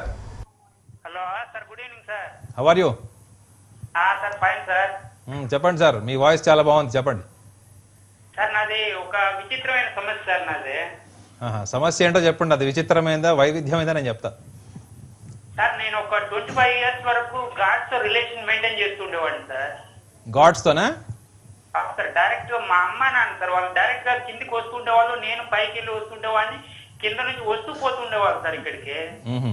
hello sir good evening sir how are you sir fine sir చెప్పండి సార్ మీ వాయిస్ చాలా బాగుంది చెప్పండి సార్ నాది ఒక విచిత్రమైన సమస్య సార్ నాది ఆహా, సమస్య ఏంటో చెప్పండి అది విచిత్రమైందా వైవిధ్యమైందా నేను చెప్తా సార్ నేను ఒక ట్వంటీ ఫైవ్ ఇయర్స్ వరకు గాడ్స్ తో రిలేషన్ మెయింటైన్ చేస్తుండేవాడిని సార్ గాడ్స్తోనా ఆ, సార్ డైరెక్ట్ గా మా అమ్మ నాన్న సార్ వాళ్ళు డైరెక్ట్ గా కిందికి వస్తుండేవాళ్ళు నేను పైకి వెళ్ళి వస్తుండేవాడిని కింద నుంచి వస్తూ పోతుండేవాళ్ళు సార్ ఇక్కడికి మ్హూ.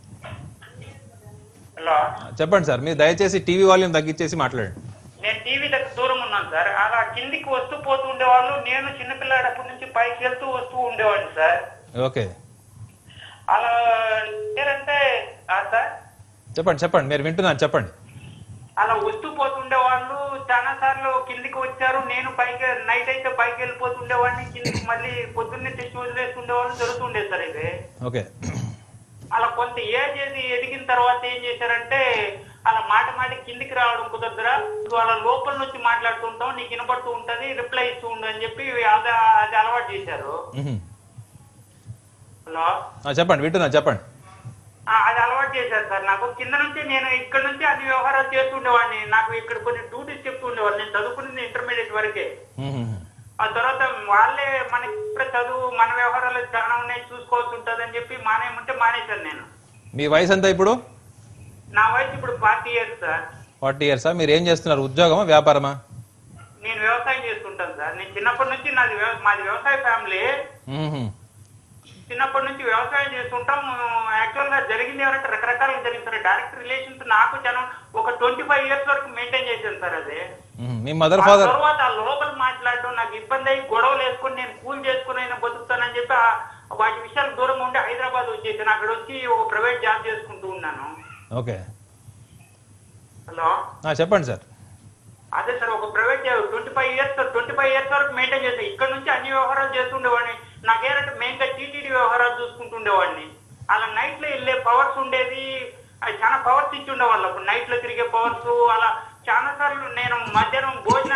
హలో చెప్పండి సార్ మీరు దయచేసి టీవీ వాల్యూమ్ తగ్గించేసి మాట్లాడండి నేను టీవీ దగ్గర దూరం ఉన్నాను సార్ అలా కిందికి వస్తూ పోతూ ఉండేవాళ్ళు నేను చిన్నపిల్లాడప్పటి నుంచి పైకి వెళ్తూ వస్తూ ఉండేవాడిని సార్ ఓకే అలా ఏంటంటే ఆ సార్ చెప్పండి చెప్పండి మీరు వింటున్నారు చెప్పండి అలా వస్తూ పోతుండే వాళ్ళు చాలా సార్లు కిందికి వచ్చారు నేను పైకి నైట్ అయితే పైకి వెళ్ళిపోతుండేవాడిని కిందికి మళ్ళీ పొద్దున్నే తెచ్చి వదిలేస్తుండే వాళ్ళు జరుగుతుండే సార్ ఇది ఓకే అలా కొంత ఏజ్ ఏది ఎదిగిన తర్వాత ఏం చేశారంటే అలా మాట మాట కిందికి రావడం కుదరదురా నువ్వు అలా లోపల నుంచి మాట్లాడుతుంటావు నీకు వినపడుతూ ఉంటది రిప్లై ఇస్తూ ఉండు అని చెప్పి అది అది అలవాటు చేశారు మ్హూ. హలో ఆ, చెప్పండి వింటున్నా చెప్పండి ఆ, అది అలవాటు చేశారు సార్ నాకు కింద నుంచి నేను ఇక్కడ నుంచి అన్ని వ్యవహారాలు చేస్తుండేవాడిని నాకు ఇక్కడ కొన్ని డ్యూటీస్ చెప్తుండేవాడిని నేను చదువుకున్నది ఇంటర్మీడియట్ వరకే మ్హూ. ఆ తర్వాత వాళ్ళే మనకి ఇప్పుడు చదువు మన వ్యవహారాలు చాలా ఉన్నాయి చూసుకోవాల్సి ఉంటుంది అని చెప్పి మానేయమంటే మానేశాను నేను మీ వయసు ఎంత ఇప్పుడు నా వయసు ఇప్పుడు ఫార్టీ ఇయర్స్ సార్ ఫార్టీ ఇయర్సా మీరు ఏం చేస్తున్నారు ఉద్యోగమా వ్యాపారమా నేను వ్యవసాయం చేసుకుంటాను సార్ నేను చిన్నప్పటి నుంచి నాది వ్యవ- మాది వ్యవసాయ ఫ్యామిలీ మ్హూ. చిన్నప్పటి నుంచి వ్యవసాయం చేస్తుంటాం యాక్చువల్ గా జరిగింది ఏమంటే రకరకాలుగా జరిగింది సార్ డైరెక్ట్ రిలేషన్స్ నాకు జనం ఒక ట్వంటీ ఫైవ్ ఇయర్స్ వరకు మెయింటైన్ చేశాను సార్ అది మ్హూ. మీ మదర్ ఆ ఫాదర్ తర్వాత ఆ లోపల మాట్లాడడం నాకు ఇబ్బంది అయ్యి గొడవలు వేసుకొని నేను కూల్ చేసుకుని అయినా బతుకుతానని చెప్పి ఆ వాటి విషయాలు దూరం ఉండి హైదరాబాద్ వచ్చేసాను అక్కడ వచ్చి ఒక ప్రైవేట్ జాబ్ చేసుకుంటూ ఉన్నాను ఓకే హలో ఆ, చెప్పండి సార్ అదే సార్ ఒక private job twenty five years twenty five years వరకు మెయింటైన్ చేస్తాను ఇక్కడ నుంచి అన్ని వ్యవహారాలు చేస్తుండేవాడిని నాకేంటంటే మెయిన్ గా టీటీడీ వ్యవహారాలు చూసుకుంటుండేవాడిని అలా నైట్ లో వెళ్ళే పవర్స్ ఉండేది అది చాలా పవర్స్ ఇచ్చి ఉండేవాళ్ళు అప్పుడు నైట్ లో తిరిగే పవర్స్ అలా చాలా సార్లు నేను మధ్యాహ్నం భోజనం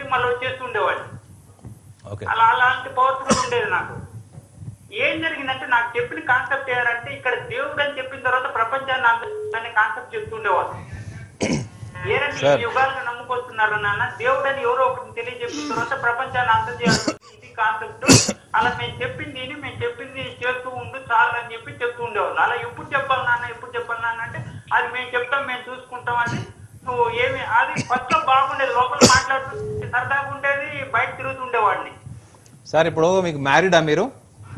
మళ్ళీ వచ్చేస్తుండేవాడిని ఓకే అలా అలాంటి పవర్ఫుల్ ఉండేది నాకు ఏం జరిగిందంటే నాకు చెప్పిన కాన్సెప్ట్ ఏంటంటే ఇక్కడ దేవుడు అని చెప్పిన తర్వాత ప్రపంచాన్ని అందరినీ కాన్సెప్ట్ చెప్తుండేవాడు ఏరంటే సార్. ఈ యుగాలను నమ్ముకొస్తున్నారు నాన్న దేవుడు అని ఎవరో ఒకరిని తెలియజెప్పిన తర్వాత ప్రపంచాన్ని అందం చేయాల్సి ఇది కాన్సెప్ట్ అలా మేము చెప్పింది విని మేము చెప్పింది చేస్తూ ఉండు చాలు అని చెప్పి చెప్తూ ఉండేవాళ్ళు అలా ఎప్పుడు చెప్పాలి నాన్న ఎప్పుడు చెప్పాలి నాన్న అంటే అది మేము చెప్తాం మేము చూసుకుంటాం అని నువ్వు ఏమి అది ఫస్ట్ లో బాగుండేది లోపల మాట్లాడుతూ సరదాగా ఉండేది బయట తిరుగుతుండేవాడిని సార్ ఇప్పుడు మీకు మ్యారీడా మీరు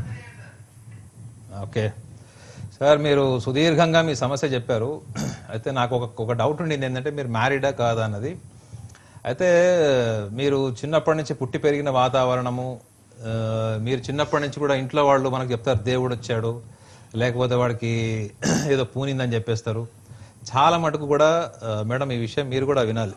ఓకే సార్ మీరు సుదీర్ఘంగా మీ సమస్య చెప్పారు అయితే నాకు ఒక ఒక డౌట్ ఉండింది ఏంటంటే మీరు మ్యారీడా కాదా అన్నది అయితే మీరు చిన్నప్పటి నుంచి పుట్టి పెరిగిన వాతావరణము ఆ, మీరు చిన్నప్పటి నుంచి కూడా ఇంట్లో వాళ్ళు మనకు చెప్తారు దేవుడు వచ్చాడు లేకపోతే వాడికి ఏదో పూనిందని చెప్పేస్తారు చాలా మటుకు కూడా ఆ, మేడం ఈ విషయం మీరు కూడా వినాలి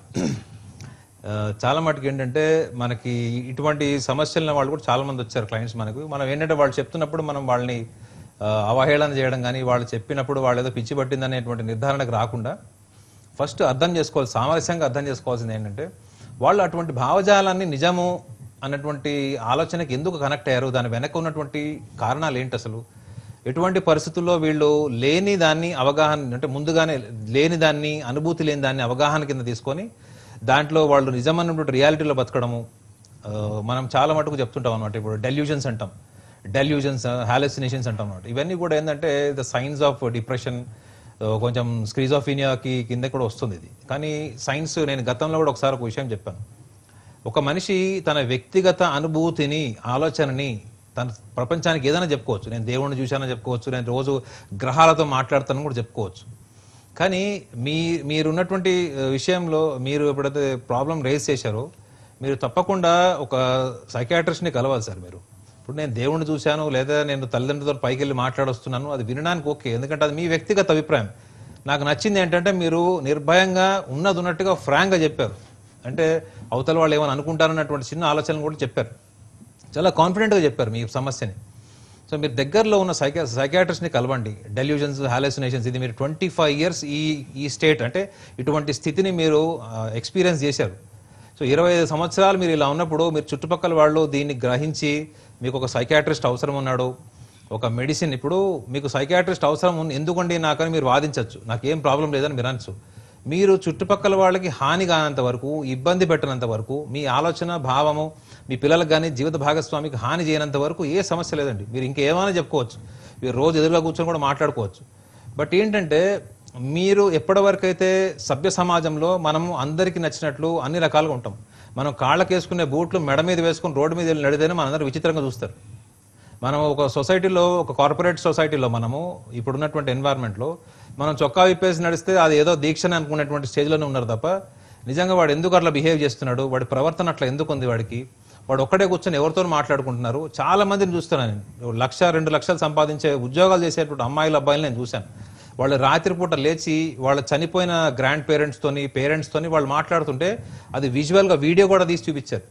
ఆ, చాలా మటుకు ఏంటంటే మనకి ఇటువంటి సమస్యలను వాళ్ళు కూడా చాలా మంది వచ్చారు క్లయింట్స్ మనకు మనం ఏంటంటే వాళ్ళు చెప్తున్నప్పుడు మనం వాళ్ళని ఆ, అవహేళన చేయడం కానీ వాళ్ళు చెప్పినప్పుడు వాళ్ళు ఏదో పిచ్చి పట్టిందనేటువంటి నిర్ధారణకు రాకుండా ఫస్ట్ అర్థం చేసుకోవాలి సామరస్యంగా అర్థం చేసుకోవాల్సింది ఏంటంటే వాళ్ళు అటువంటి భావజాలాన్ని నిజము అన్నటువంటి ఆలోచనకి ఎందుకు కనెక్ట్ అయ్యారు దాని వెనక ఉన్నటువంటి కారణాలు ఏంటి అసలు ఎటువంటి పరిస్థితుల్లో వీళ్ళు లేని దాన్ని అవగాహన అంటే ముందుగానే లేని దాన్ని అనుభూతి లేని దాన్ని అవగాహన కింద తీసుకొని దాంట్లో వాళ్ళు నిజమైనటువంటి రియాలిటీలో బతకడము ఆ, మనం చాలా మటుకు చెప్తుంటాం అనమాట ఇప్పుడు డెల్యూజన్స్ అంటాం డెల్యూజన్స్ హాలసినేషన్స్ అంటాం అనమాట ఇవన్నీ కూడా ఏంటంటే ద సైన్స్ ఆఫ్ డిప్రెషన్ కొంచెం స్క్రీజోఫీనియాకి కింద కూడా వస్తుంది ఇది కానీ సైన్స్ నేను గతంలో కూడా ఒకసారి ఒక విషయం చెప్పాను ఒక మనిషి తన వ్యక్తిగత అనుభూతిని ఆలోచనని తన ప్రపంచానికి ఏదైనా చెప్పుకోవచ్చు నేను దేవుణ్ణి చూశానని చెప్పుకోవచ్చు నేను రోజు గ్రహాలతో మాట్లాడతానని కూడా చెప్పుకోవచ్చు కానీ మీ మీరున్నటువంటి ఆ, విషయంలో మీరు ఎప్పుడైతే ప్రాబ్లం రేజ్ చేశారో మీరు తప్పకుండా ఒక సైకాట్రిస్ట్ని కలవాలి సార్ మీరు ఇప్పుడు నేను దేవుణ్ణి చూశాను లేదా నేను తల్లిదండ్రులతో పైకి వెళ్ళి మాట్లాడొస్తున్నాను అది వినడానికి ఓకే ఎందుకంటే అది మీ వ్యక్తిగత అభిప్రాయం నాకు నచ్చింది ఏంటంటే మీరు నిర్భయంగా ఉన్నది ఉన్నట్టుగా ఫ్రాంక్గా చెప్పారు అంటే అవతల వాళ్ళు ఏమైనా అనుకుంటారన్నటువంటి చిన్న ఆలోచనలు కూడా చెప్పారు చాలా కాన్ఫిడెంట్గా చెప్పారు మీ సమస్యని సో మీరు దగ్గరలో ఉన్న సైకా సైకాట్రిస్ట్ని కలవండి డెల్యూజన్స్ హాలసినేషన్స్ ఇది మీరు ట్వంటీ ఫైవ్ ఇయర్స్ ఈ ఈ స్టేట్ అంటే ఇటువంటి స్థితిని మీరు ఎక్స్పీరియన్స్ చేశారు సో ఇరవై ఐదు సంవత్సరాలు మీరు ఇలా ఉన్నప్పుడు మీరు చుట్టుపక్కల వాళ్ళు దీన్ని గ్రహించి మీకు ఒక సైకాట్రిస్ట్ అవసరం ఉన్నాడు ఒక మెడిసిన్ ఇప్పుడు మీకు సైకాట్రిస్ట్ అవసరం ఉంది ఎందుకండి నాకని మీరు వాదించవచ్చు నాకేం ప్రాబ్లం లేదని మీరు అనొచ్చు మీరు చుట్టుపక్కల వాళ్ళకి హాని కానంత వరకు ఇబ్బంది పెట్టనంత వరకు మీ ఆలోచన భావము మీ పిల్లలకు కానీ జీవిత భాగస్వామికి హాని చేయనంత వరకు ఏ సమస్య లేదండి మీరు ఇంకేమైనా చెప్పుకోవచ్చు మీరు రోజు ఎదురుగా కూర్చొని కూడా మాట్లాడుకోవచ్చు బట్ ఏంటంటే మీరు ఎప్పటి వరకు అయితే సభ్య సమాజంలో మనము అందరికీ నచ్చినట్లు అన్ని రకాలుగా ఉంటాం మనం కాళ్ళకి వేసుకునే బూట్లు మెడ మీద వేసుకుని రోడ్డు మీద వెళ్ళి నడితేనే మనందరూ విచిత్రంగా చూస్తారు మనం ఒక సొసైటీలో ఒక కార్పొరేట్ సొసైటీలో మనము ఇప్పుడున్నటువంటి ఎన్వైర్న్మెంట్లో మనం చొక్కా విప్పేసి నడిస్తే అది ఏదో దీక్షని అనుకునేటువంటి స్టేజ్లోనే ఉన్నారు తప్ప నిజంగా వాడు ఎందుకు అట్లా బిహేవ్ చేస్తున్నాడు వాడి ప్రవర్తన అట్లా ఎందుకు ఉంది వాడికి వాడు ఒక్కడే కూర్చొని ఎవరితో మాట్లాడుకుంటున్నారు చాలా మందిని చూస్తున్నాను నేను లక్ష రెండు లక్షలు సంపాదించే ఉద్యోగాలు చేసేటువంటి అమ్మాయిల అబ్బాయిలు నేను చూశాను వాళ్ళు రాత్రిపూట లేచి వాళ్ళ చనిపోయిన గ్రాండ్ పేరెంట్స్తోని పేరెంట్స్తోని వాళ్ళు మాట్లాడుతుంటే అది విజువల్గా వీడియో కూడా తీసి చూపించారు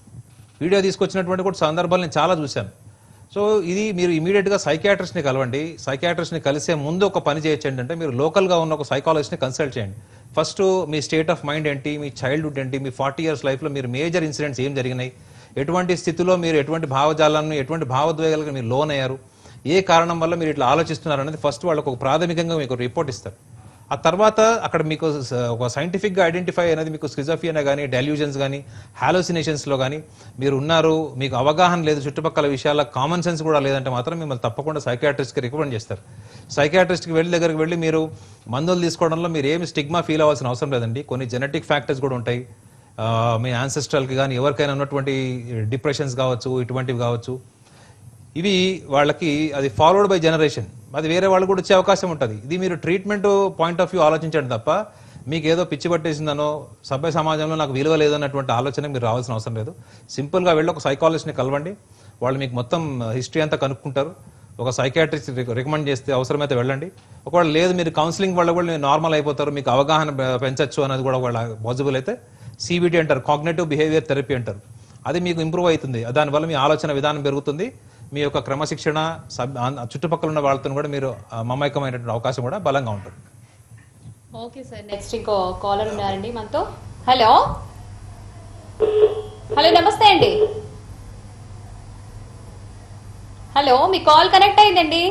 వీడియో తీసుకొచ్చినటువంటి కూడా సందర్భాలు నేను చాలా చూశాను సో ఇది మీరు ఇమీడియట్గా సైకాట్రిస్ట్ని కలవండి సైకాట్రిస్ట్ని కలిసే ముందు ఒక పని చేయొచ్చు ఏంటంటే మీరు లోకల్గా ఉన్న ఒక సైకాలజిస్ట్ని కన్సల్ట్ చేయండి ఫస్ట్ మీ స్టేట్ ఆఫ్ మైండ్ ఏంటి మీ చైల్డ్హుడ్ ఏంటి మీ ఫార్టీ ఇయర్స్ లైఫ్లో మీరు మేజర్ ఇన్సిడెంట్స్ ఏం జరిగినాయి ఎటువంటి స్థితిలో మీరు ఎటువంటి భావజాలను ఎటువంటి భావోద్వేగాలకు మీరు లోన్ అయ్యారు ఏ కారణం వల్ల మీరు ఇట్లా ఆలోచిస్తున్నారు అనేది ఫస్ట్ వాళ్ళకు ఒక ప్రాథమికంగా మీకు రిపోర్ట్ ఇస్తారు ఆ తర్వాత అక్కడ మీకు స- ఒక సైంటిఫిక్గా ఐడెంటిఫై అనేది మీకు స్కిజోఫియా కానీ డెల్యూజన్స్ కానీ హాలోసినేషన్స్లో కానీ మీరు ఉన్నారు మీకు అవగాహన లేదు చుట్టుపక్కల విషయాల కామన్ సెన్స్ కూడా లేదంటే మాత్రం మిమ్మల్ని తప్పకుండా సైకాట్రిస్ట్కి రికమెండ్ చేస్తారు సైకాట్రిస్ట్కి వెళ్ళి దగ్గరికి వెళ్ళి మీరు మందులు తీసుకోవడంలో మీరు ఏమి స్టిగ్మా ఫీల్ అవ్వాల్సిన అవసరం లేదండి కొన్ని జెనెటిక్ ఫ్యాక్టర్స్ కూడా ఉంటాయి ఆ, మీ యాన్సెస్ట్రల్కి కానీ ఎవరికైనా ఉన్నటువంటి డిప్రెషన్స్ కావచ్చు ఇటువంటివి కావచ్చు ఇవి వాళ్ళకి అది ఫాలోడ్ బై జనరేషన్ అది వేరే వాళ్ళు కూడా వచ్చే అవకాశం ఉంటుంది ఇది మీరు ట్రీట్మెంట్ పాయింట్ ఆఫ్ వ్యూ ఆలోచించండి తప్ప మీకు ఏదో పిచ్చి పట్టేసిందనో సభ్య సమాజంలో నాకు విలువ లేదన్నటువంటి ఆలోచన మీరు రావాల్సిన అవసరం లేదు సింపుల్గా వెళ్ళి ఒక సైకాలజిస్ట్ని కలవండి వాళ్ళు మీకు మొత్తం హిస్టరీ అంతా కనుక్కుంటారు ఒక సైకాట్రిస్ట్ రికమెండ్ చేస్తే అవసరమైతే వెళ్ళండి ఒకవేళ లేదు మీరు కౌన్సిలింగ్ వల్ల కూడా మీరు నార్మల్ అయిపోతారు మీకు అవగాహన పె- పెంచొచ్చు అనేది కూడా ఒకవేళ పాసిబుల్ అయితే సిబిటి అంటారు కాగ్నేటివ్ బిహేవియర్ థెరపీ అంటారు అది మీకు ఇంప్రూవ్ అవుతుంది దానివల్ల మీ ఆలోచన విధానం పెరుగుతుంది మీ యొక్క క్రమశిక్షణ సబ్ ఆ- చుట్టుపక్కల ఉన్న వాళ్ళతో కూడా మీరు ఆ, మమైకమైనటువంటి అవకాశం కూడా బలంగా ఉంటుంది ఓకే సార్ నెక్స్ట్ ఇంకో కాలర్ ఉన్నారండి మనతో హలో హలో నమస్తే అండి హలో మీ కాల్ కనెక్ట్ అయిందండి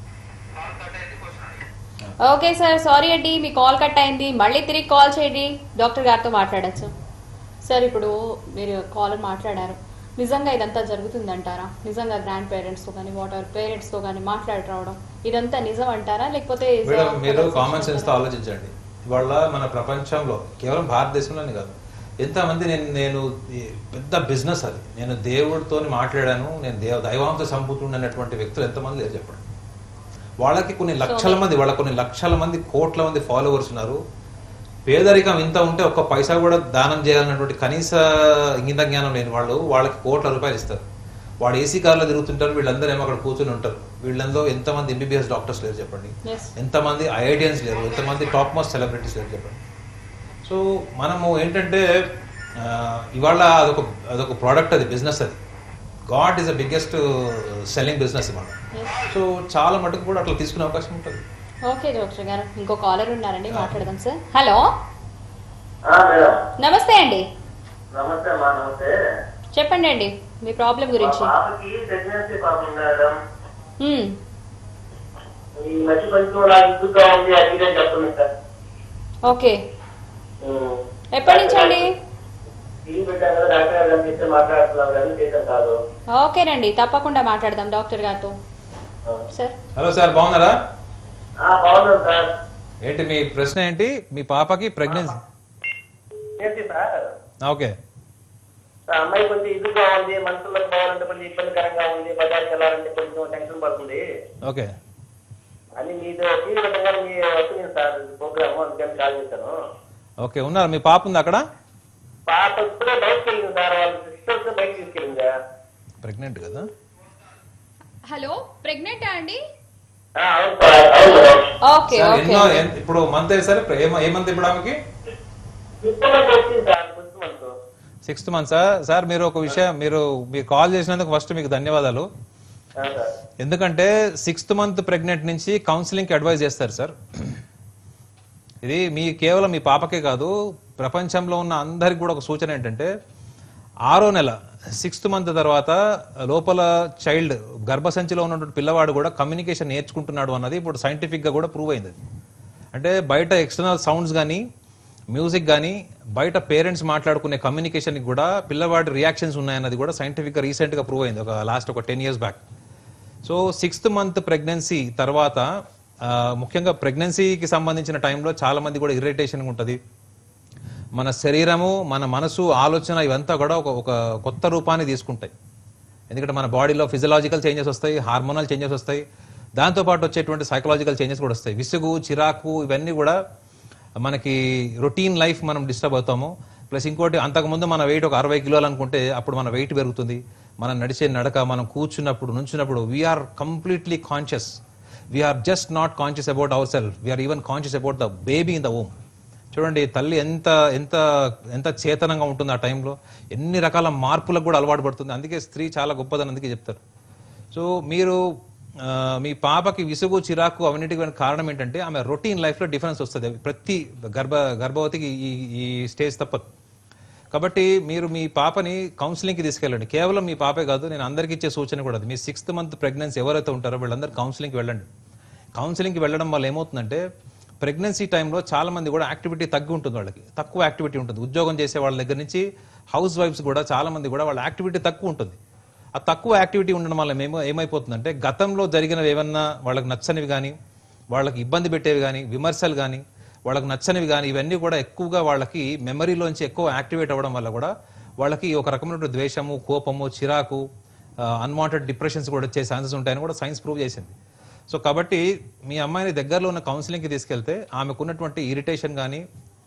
ఓకే సార్ సారీ అండి మీ కాల్ కట్ అయింది మళ్ళీ తిరిగి కాల్ చేయండి డాక్టర్ గారితో మాట్లాడచ్చు సార్ ఇప్పుడు మీరు కాల్ మాట్లాడారు నిజంగా ఇదంతా జరుగుతుందంటారా నిజంగా గ్రాండ్ పేరెంట్స్తో కానీ వాట్ ఎవర్ పేరెంట్స్తో కానీ మాట్లాడి రావడం ఇదంతా నిజం అంటారా లేకపోతే is మేడం a- మీరు కామన్ సెన్స్ తో ఆలోచించండి ఇవాళ మన ప్రపంచంలో కేవలం భారతదేశంలోనే కాదు ఎంతమంది నేను నేను ఈ పెద్ద బిజినెస్ అది నేను దేవుడితో మాట్లాడాను నేను దేవ దైవాంతో సంపూర్ణ అనేటువంటి వ్యక్తులు ఎంతమంది లేరు చెప్పండి వాళ్ళకి కొన్ని లక్షల మంది వాళ్ళ కొన్ని లక్షల మంది కోట్ల మంది ఫాలోవర్స్ ఉన్నారు పేదరికం ఇంత ఉంటే ఒక్క పైసా కూడా దానం చేయాలన్నటువంటి కనీస ఇంగిత జ్ఞానం లేని వాళ్ళు వాళ్ళకి కోట్ల రూపాయలు ఇస్తారు వాడు ఏసీ కార్లో తిరుగుతుంటారు వీళ్ళందరూ ఏమో అక్కడ కూర్చొని ఉంటారు వీళ్ళందరూ ఎంతమంది ఎంబీబీఎస్ డాక్టర్స్ లేరు చెప్పండి Yes. ఎంతమంది ఐఐటియన్స్ లేరు ఎంతమంది టాప్ మోస్ట్ సెలబ్రిటీస్ లేరు చెప్పండి సో మనము ఏంటంటే ఆ, ఇవాళ అదొక అదొక ప్రోడక్ట్ అది బిజినెస్ అది god is the biggest selling business ఇవాళ సో చాలా మటుకు కూడా అట్లా తీసుకునే అవకాశం ఉంటుంది ఓకే డాక్టర్ గారు ఇంకో కాలర్ ఉన్నారండి మాట్లాడదాం సార్ హలో ఆ, మేడం నమస్తే అండి నమస్తే అమ్మా నమస్తే చెప్పండి అండి మీ ప్రాబ్లం మా గురించి పాపకి ప్రెగ్నెన్సీ ప్రాబ్లం మేడం మ్మ్. ఈ మధ్య కొంచెం నా ఇందుగా ఉంది అది ఇది అని చెప్తుంది సార్ ఓకే ఉమ్. ఎప్పటి నుంచి అండి టీవీ పెట్టాను కదా డాక్టర్ గారు కనిపిస్తే మాట్లాడుతున్నాం కానీ చేసాం కాదు ఓకేనండి తప్పకుండా మాట్లాడదాం డాక్టర్ గారితో ఆ. సార్ హలో సార్ బాగున్నారా ఆ, బాగున్నాను సార్ ఏంటి మీ ప్రశ్న ఏంటి మీ పాపకి ప్రెగ్నెన్సీ ఏంటి సార్ ఓకే ఆ అమ్మాయి కొంచెం ఇదిగా ఉంది మనసులోకి పోవాలంటే కొంచెం ఇబ్బందికరంగా ఉంది బజార్కి వెళ్ళాలంటే కొంచెం టెన్షన్ పడుతుంది ఓకే అని మీతో టీవీ పెట్టగా మీ వస్తుంది సార్ ప్రోగ్రామ్ అందుకని కాల్ చేశాను ఓకే ఉన్నారు మీ పాప ఉంది అక్కడ పాప ఇప్పుడే బయటకు వెళ్ళింది సార్ వాళ్ళ సిస్టర్స్ బయటకు తీసుకెళ్ళిందా ప్రెగ్నెంట్ కదా హలో ప్రెగ్నెంటా అండి ఆ, అవును సార్ అవును మేడం ఓకే సార్ ఓకే ఎన్నో ఎన్- ఇప్పుడు మంత్ సార్ ఏ మంత్ ఇప్పుడు ఆమెకి ఫిఫ్త్ మంత్ వచ్చింది sir fifth month sixth month sir sir మీరు ఒక విషయం మీరు మీరు కాల్ చేసినందుకు ఫస్ట్ మీకు ధన్యవాదాలు ఆ, సార్ ఎందుకంటే సిక్స్త్ మంత్ ప్రెగ్నెంట్ నుంచి కౌన్సిలింగ్కి అడ్వైజ్ చేస్తారు సార్ ఇది మీ కేవలం మీ పాపకే కాదు ప్రపంచంలో ఉన్న అందరికి కూడా ఒక సూచన ఏంటంటే ఆరో నెల సిక్స్త్ మంత్ తర్వాత లోపల చైల్డ్ గర్భసంచిలో ఉన్నటువంటి పిల్లవాడు కూడా కమ్యూనికేషన్ నేర్చుకుంటున్నాడు అన్నది ఇప్పుడు సైంటిఫిక్గా కూడా ప్రూవ్ అయింది అది. అంటే బయట ఎక్స్టర్నల్ సౌండ్స్ కానీ మ్యూజిక్ కానీ బయట పేరెంట్స్ మాట్లాడుకునే కమ్యూనికేషన్కి కూడా పిల్లవాడి రియాక్షన్స్ ఉన్నాయన్నది కూడా సైంటిఫిక్గా రీసెంట్గా ప్రూవ్ అయింది ఒక లాస్ట్ ఒక ten years back so sixth month pregnancy తర్వాత ఆ, ముఖ్యంగా ప్రెగ్నెన్సీకి సంబంధించిన టైంలో చాలా మంది కూడా ఇరిటేషన్ ఉంటుంది మన శరీరము మన మనసు ఆలోచన ఇవంతా కూడా ఒక ఒక కొత్త రూపాన్ని తీసుకుంటాయి ఎందుకంటే మన బాడీలో ఫిజియలాజికల్ చేంజెస్ వస్తాయి హార్మోనల్ చేంజెస్ వస్తాయి దాంతోపాటు వచ్చేటువంటి సైకలాజికల్ చేంజెస్ కూడా వస్తాయి విసుగు చిరాకు ఇవన్నీ కూడా మనకి రొటీన్ లైఫ్ మనం డిస్టర్బ్ అవుతాము ప్లస్ ఇంకోటి అంతకుముందు మన వెయిట్ ఒక అరవై కిలోలు అనుకుంటే అప్పుడు మన వెయిట్ పెరుగుతుంది మనం నడిచే నడక మనం కూర్చున్నప్పుడు నుంచున్నప్పుడు we are completely conscious we are just not conscious about our self we are even conscious about the baby in the womb చూడండి తల్లి ఎంత ఎంత ఎంత చేతనంగా ఉంటుంది ఆ టైంలో ఎన్ని రకాల మార్పులకు కూడా అలవాటు పడుతుంది అందుకే స్త్రీ చాలా గొప్పదని అందుకే చెప్తారు సో మీరు ఆ, మీ పాపకి విసుగు చిరాకు అవన్నిటికి వెనక కారణం ఏంటంటే ఆమె రొటీన్ లైఫ్లో డిఫరెన్స్ వస్తుంది ప్రతి గర్భ గర్భవతికి ఈ ఈ స్టేజ్ తప్పదు కాబట్టి మీరు మీ పాపని కౌన్సిలింగ్కి తీసుకెళ్ళండి కేవలం మీ పాపే కాదు నేను అందరికీ ఇచ్చే సూచన కూడా అది మీ సిక్స్త్ మంత్ ప్రెగ్నెన్సీ ఎవరైతే ఉంటారో వీళ్ళందరూ కౌన్సిలింగ్కి వెళ్ళండి కౌన్సిలింగ్కి వెళ్ళడం వల్ల ఏమవుతుందంటే ప్రెగ్నెన్సీ టైంలో చాలా మంది కూడా యాక్టివిటీ తగ్గి ఉంటుంది వాళ్ళకి తక్కువ యాక్టివిటీ ఉంటుంది ఉద్యోగం చేసే వాళ్ళ దగ్గర నుంచి హౌస్ వైఫ్స్ కూడా చాలా మంది కూడా వాళ్ళ యాక్టివిటీ తక్కువ ఉంటుంది ఆ తక్కువ యాక్టివిటీ ఉండడం వల్ల మేము ఏమైపోతుందంటే గతంలో జరిగినవి ఏమన్నా వాళ్ళకి నచ్చనివి కానీ వాళ్ళకి ఇబ్బంది పెట్టేవి కానీ విమర్శలు కానీ వాళ్ళకి నచ్చనివి కానీ ఇవన్నీ కూడా ఎక్కువగా వాళ్ళకి మెమరీలోంచి ఎక్కువ యాక్టివేట్ అవ్వడం వల్ల కూడా వాళ్ళకి ఒక రకమైన ద్వేషము కోపము చిరాకు అన్వాంటెడ్ డిప్రెషన్స్ కూడా వచ్చే ఛాన్సెస్ ఉంటాయని కూడా సైన్స్ ప్రూవ్ చేసింది సో కాబట్టి మీ అమ్మాయిని దగ్గరలో ఉన్న కౌన్సిలింగ్కి తీసుకెళ్తే ఆమెకున్నటువంటి ఇరిటేషన్ కానీ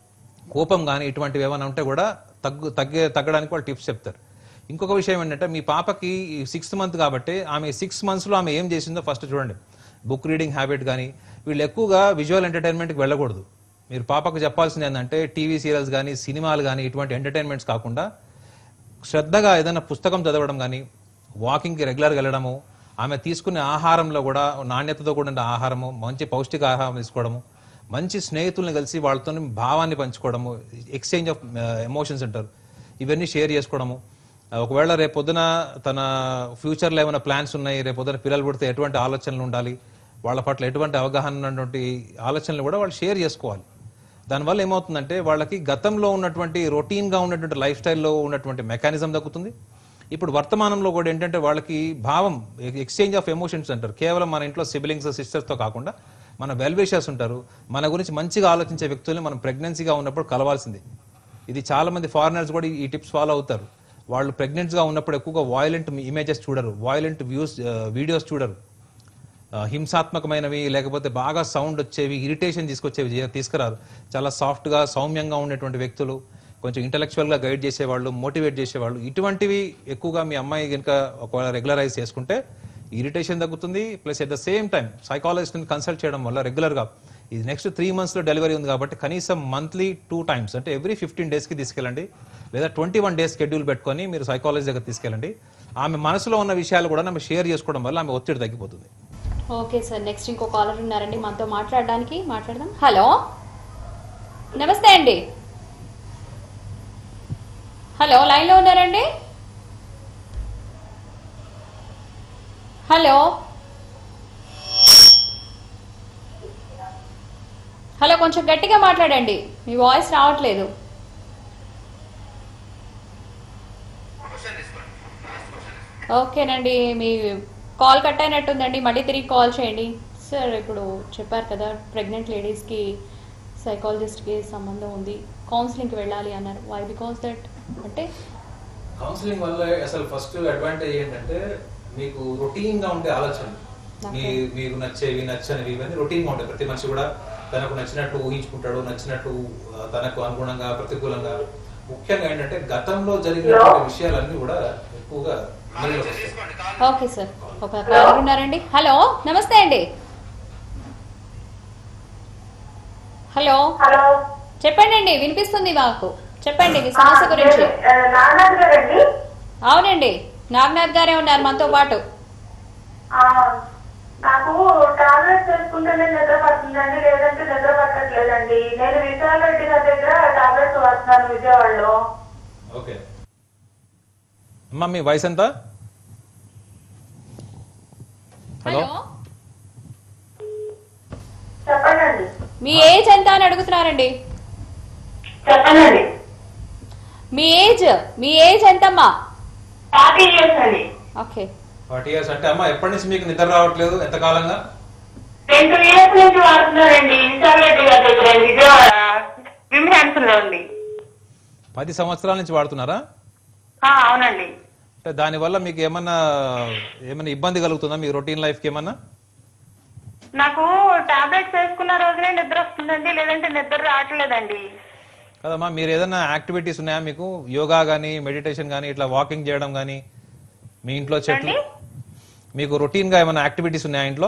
కోపం కానీ ఇటువంటివి ఏమైనా ఉంటే కూడా తగ్గు తగ్గే తగ్గడానికి వాళ్ళు టిప్స్ చెప్తారు ఇంకొక విషయం ఏంటంటే మీ పాపకి సిక్స్త్ మంత్ కాబట్టి ఆమె సిక్స్ మంత్స్లో ఆమె ఏం చేసిందో ఫస్ట్ చూడండి బుక్ రీడింగ్ హ్యాబిట్ కానీ వీళ్ళు ఎక్కువగా విజువల్ ఎంటర్టైన్మెంట్కి వెళ్ళకూడదు మీరు పాపకు చెప్పాల్సింది ఏంటంటే టీవీ సీరియల్స్ కానీ సినిమాలు కానీ ఇటువంటి ఎంటర్టైన్మెంట్స్ కాకుండా శ్రద్ధగా ఏదైనా పుస్తకం చదవడం కానీ వాకింగ్కి రెగ్యులర్గా వెళ్ళడము ఆమె తీసుకునే ఆహారంలో కూడా నాణ్యతతో కూడిన ఆహారము మంచి పౌష్టిక ఆహారం తీసుకోవడము మంచి స్నేహితుల్ని కలిసి వాళ్ళతో భావాన్ని పంచుకోవడము ఎక్స్చేంజ్ ఆఫ్ ఎమోషన్స్ అంటారు ఇవన్నీ షేర్ చేసుకోవడము ఒకవేళ రేపొద్దున తన ఫ్యూచర్లో ఏమైనా ప్లాన్స్ ఉన్నాయి రేపొద్దున పిల్లలు పుడితే ఎటువంటి ఆలోచనలు ఉండాలి వాళ్ళ పట్ల ఎటువంటి అవగాహన ఉన్నటువంటి ఆలోచనలు కూడా వాళ్ళు షేర్ చేసుకోవాలి దానివల్ల ఏమవుతుందంటే వాళ్ళకి గతంలో ఉన్నటువంటి రొటీన్గా ఉన్నటువంటి లైఫ్ స్టైల్లో ఉన్నటువంటి మెకానిజం దక్కుతుంది ఇప్పుడు వర్తమానంలో కూడా ఏంటంటే వాళ్ళకి భావం ఎక్స్చేంజ్ ఆఫ్ ఎమోషన్స్ అంటారు కేవలం మన ఇంట్లో సిబ్లింగ్స్ సిస్టర్స్తో కాకుండా మన వెల్విషర్స్ ఉంటారు మన గురించి మంచిగా ఆలోచించే వ్యక్తుల్ని మనం ప్రెగ్నెన్సీగా ఉన్నప్పుడు కలవాల్సింది ఇది చాలా మంది ఫారినర్స్ కూడా ఈ టిప్స్ ఫాలో అవుతారు వాళ్ళు ప్రెగ్నెంట్గా ఉన్నప్పుడు ఎక్కువగా వాయిలెంట్ ఇమేజెస్ చూడరు వాయిలెంట్ వ్యూస్ వీడియోస్ చూడరు ఆ, హింసాత్మకమైనవి లేకపోతే బాగా సౌండ్ వచ్చేవి ఇరిటేషన్ తీసుకొచ్చేవి చే- తీసుకురారు చాలా సాఫ్ట్గా సౌమ్యంగా ఉండేటువంటి వ్యక్తులు కొంచెం ఇంటలెక్చువల్గా గైడ్ చేసేవాళ్ళు మోటివేట్ చేసేవాళ్ళు ఇటువంటివి ఎక్కువగా మీ అమ్మాయి కనుక ఒకవేళ రెగ్యులరైజ్ చేసుకుంటే ఇరిటేషన్ తగ్గుతుంది plus at the same time సైకాలజిస్ట్ని కన్సల్ట్ చేయడం వల్ల రెగ్యులర్గా ఇది నెక్స్ట్ త్రీ మంత్స్లో డెలివరీ ఉంది కాబట్టి కనీసం మంత్లీ టూ టైమ్స్ అంటే ఎవ్రీ ఫిఫ్టీన్ డేస్కి తీసుకెళ్ళండి లేదా ట్వంటీ వన్ డేస్ షెడ్యూల్ పెట్టుకొని మీరు సైకాలజీ దగ్గర తీసుకెళ్ళండి ఆమె మనసులో ఉన్న విషయాలు కూడా ఆమె షేర్ చేసుకోవడం వల్ల ఆమె ఒత్తిడి తగ్గిపోతుంది ఓకే సార్ నెక్స్ట్ ఇంకో కాలర్ ఉన్నారండి మనతో మాట్లాడడానికి మాట్లాడదాం హలో నమస్తే అండి హలో లైన్లో ఉన్నారండి హలో హలో కొంచెం గట్టిగా మాట్లాడండి మీ వాయిస్ రావట్లేదు ఓకేనండి మీ కాల్ కట్ అయినట్టుందండి మళ్ళీ తిరిగి కాల్ చేయండి సార్ ఇప్పుడు చెప్పారు కదా ప్రెగ్నెంట్ లేడీస్కి సైకాలజిస్ట్కి సంబంధం ఉంది కౌన్సిలింగ్కి వెళ్ళాలి అన్నారు వై బికాస్ దట్ అంటే కౌన్సిలింగ్ వల్ల అసలు ఫస్ట్ అడ్వాంటేజ్ ఏంటంటే మీకు రొటీన్ గా ఉండే ఆలోచన మీ మీకు నచ్చేవి నచ్చనివి ఇవన్నీ రొటీన్ గా ఉంటాయి ప్రతి మనిషి కూడా తనకు నచ్చినట్టు ఊహించుకుంటాడు నచ్చినట్టు ఆ, తనకు అనుగుణంగా ప్రతికూలంగా ముఖ్యంగా ఏంటంటే గతంలో జరిగినటువంటి విషయాలన్నీ కూడా ఎక్కువగా మెరుగులోకి వస్తాయి. ఓకే సార్ ఒక కాలర్ ఉన్నారండి హలో నమస్తే అండి హలో హలో చెప్పండి అండి వినిపిస్తుంది మాకు చెప్పండి మీ సమస్య గురించి నాన్నగారు గారండి అవునండి నాగనాథ్ గారే ఉన్నారు మనతో పాటు ఆ, నాకు టాబ్లెట్స్ వేసుకుంటేనే నిద్ర పడుతుందండి లేదంటే నిద్ర పట్టట్లేదండి నేను విశాల్ రెడ్డి గారి దగ్గర టాబ్లెట్స్ వాడుతున్నాను విజయవాడలో ఓకే అమ్మా మీ వయసు ఎంత హలో హలో చెప్పండి మీ ఏజ్ ఎంత అని అడుగుతున్నారండి చెప్పండి మీ ఏజ్ మీ ఏజ్ ఎంతమ్మా ఫార్టీ ఇయర్స్ అండి ఓకే ఫార్టీ ఇయర్స్ అంటే అమ్మా ఎప్పటి నుంచి మీకు నిద్ర రావట్లేదు ఎంత కాలంగా రెండు ఇయర్స్ నుంచి వాడుతున్నారండి విశాల్ రెడ్డి గారి దగ్గర విజయవాడ విమ్హాన్స్ లో అండి పది సంవత్సరాల నుంచి వాడుతున్నారా ఆ, అవునండి అంటే దానివల్ల మీకు ఏమన్నా ఏమైనా ఇబ్బంది కలుగుతుందా మీ రొటీన్ లైఫ్కి ఏమన్నా నాకు టాబ్లెట్స్ వేసుకున్న రోజునే నిద్ర వస్తుందండి లేదంటే నిద్ర రావట్లేదండి కదమ్మా మీరు ఏదైనా యాక్టివిటీస్ ఉన్నాయా మీకు యోగా కానీ మెడిటేషన్ కానీ ఇట్లా వాకింగ్ చేయడం కానీ మీ ఇంట్లో చెట్లు మీకు రొటీన్గా ఏమైనా యాక్టివిటీస్ ఉన్నాయా ఇంట్లో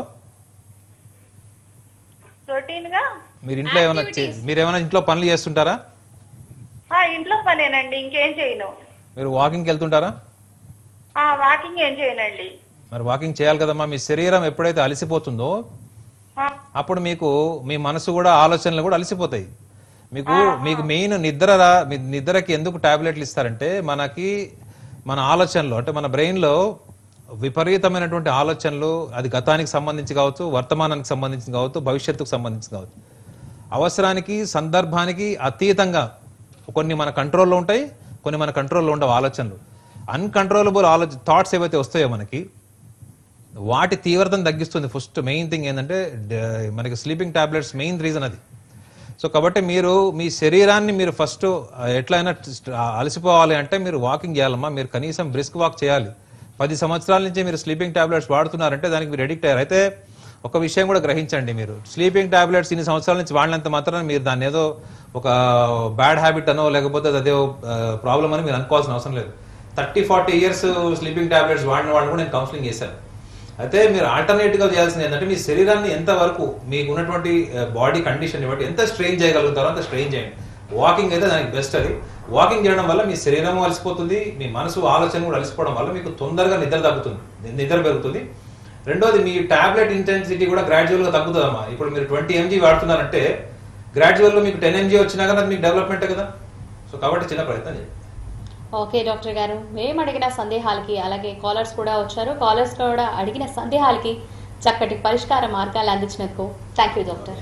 రొటీన్ గా మీరు ఇంట్లో ఏమైనా చే- మీరు ఏమైనా ఇంట్లో పనులు చేస్తుంటారా ఆ, ఇంట్లో పనేనండి ఇంకేం చేయను మీరు వాకింగ్కి వెళ్తుంటారా ఆ వాకింగ్ ఏం చేయనండి మరి వాకింగ్ చేయాలి కదమ్మా మీ శరీరం ఎప్పుడైతే అలసిపోతుందో ఆ, అప్పుడు మీకు మీ మనసు కూడా ఆలోచనలు కూడా అలసిపోతాయి మీకు మీకు మెయిన్ నిద్ర రా- మీ నిద్రకి ఎందుకు టాబ్లెట్లు ఇస్తారంటే మనకి మన ఆలోచనలు అంటే మన బ్రెయిన్లో విపరీతమైనటువంటి ఆలోచనలు అది గతానికి సంబంధించి కావచ్చు వర్తమానానికి సంబంధించి కావచ్చు భవిష్యత్తుకు సంబంధించి కావచ్చు అవసరానికి సందర్భానికి అతీతంగా కొన్ని మన కంట్రోల్లో ఉంటాయి కొన్ని మన కంట్రోల్లో ఉండవు ఆలోచనలు అన్కంట్రోలబుల్ ఆలోచన థాట్స్ ఏవైతే వస్తాయో మనకి వాటి తీవ్రతను తగ్గిస్తుంది ఫస్ట్ మెయిన్ థింగ్ ఏంటంటే డ- మనకి స్లీపింగ్ టాబ్లెట్స్ మెయిన్ రీజన్ అది సో కాబట్టి మీరు మీ శరీరాన్ని మీరు ఫస్ట్ ఎట్లయినా స్ట్- అలసిపోవాలి అంటే మీరు వాకింగ్ చేయాలమ్మా మీరు కనీసం బ్రిస్క్ వాక్ చేయాలి పది సంవత్సరాల నుంచి మీరు స్లీపింగ్ టాబ్లెట్స్ వాడుతున్నారంటే దానికి మీరు ఎడిక్ట్ అయ్యారు అయితే ఒక విషయం కూడా గ్రహించండి మీరు స్లీపింగ్ టాబ్లెట్స్ ఇన్ని సంవత్సరాల నుంచి వాడినంత మాత్రం మీరు దాన్ని ఏదో ఒక బ్యాడ్ హ్యాబిట్ అనో లేకపోతే అదే ప్రాబ్లం అని మీరు అనుకోవాల్సిన అవసరం లేదు thirty forty years sleeping tablets వాడిన వాళ్ళు కూడా నేను కౌన్సిలింగ్ చేశాను అయితే మీరు ఆల్టర్నేట్ గా చేయాల్సింది ఏంటంటే మీ శరీరాన్ని ఎంత వరకు మీకు ఉన్నటువంటి బాడీ కండిషన్ బట్టి ఎంత స్ట్రెయిన్ చేయగలుగుతారో అంత స్ట్రెయిన్ చేయండి వాకింగ్ అయితే దానికి బెస్ట్ అది వాకింగ్ చేయడం వల్ల మీ శరీరం అలసిపోతుంది మీ మనసు ఆలోచన కూడా అలసిపోవడం వల్ల మీకు తొందరగా నిద్ర తగ్గుతుంది ని- నిద్ర పెరుగుతుంది రెండోది మీ టాబ్లెట్ ఇంటెన్సిటీ కూడా గ్రాడ్యువల్ గా తగ్గుతుందమ్మా ఇప్పుడు మీరు ట్వంటీ ఎంజీ వాడుతున్నారంటే గ్రాడ్యువల్ గా మీకు టెన్ ఎంజీ వచ్చినా కానీ అది మీకు డెవలప్మెంట్ కదా సో కాబట్టి చిన్న ప్రయత్నం చేయండి ఓకే డాక్టర్ గారు మేము అడిగిన సందేహాలకి అలాగే కాలర్స్ కూడా వచ్చారు కాలర్స్ కూడా అడిగిన సందేహాలకి చక్కటి పరిష్కార మార్గాలు అందించినందుకు థ్యాంక్ యూ డాక్టర్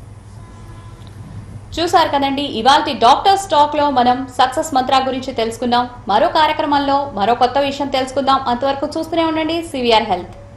చూసారు కదండి ఇవాళ డాక్టర్ స్టాక్ లో మనం సక్సెస్ మంత్రా గురించి తెలుసుకున్నాం మరో కార్యక్రమంలో మరో కొత్త విషయం తెలుసుకుందాం అంతవరకు చూస్తూనే ఉండండి సివిఆర్ హెల్త్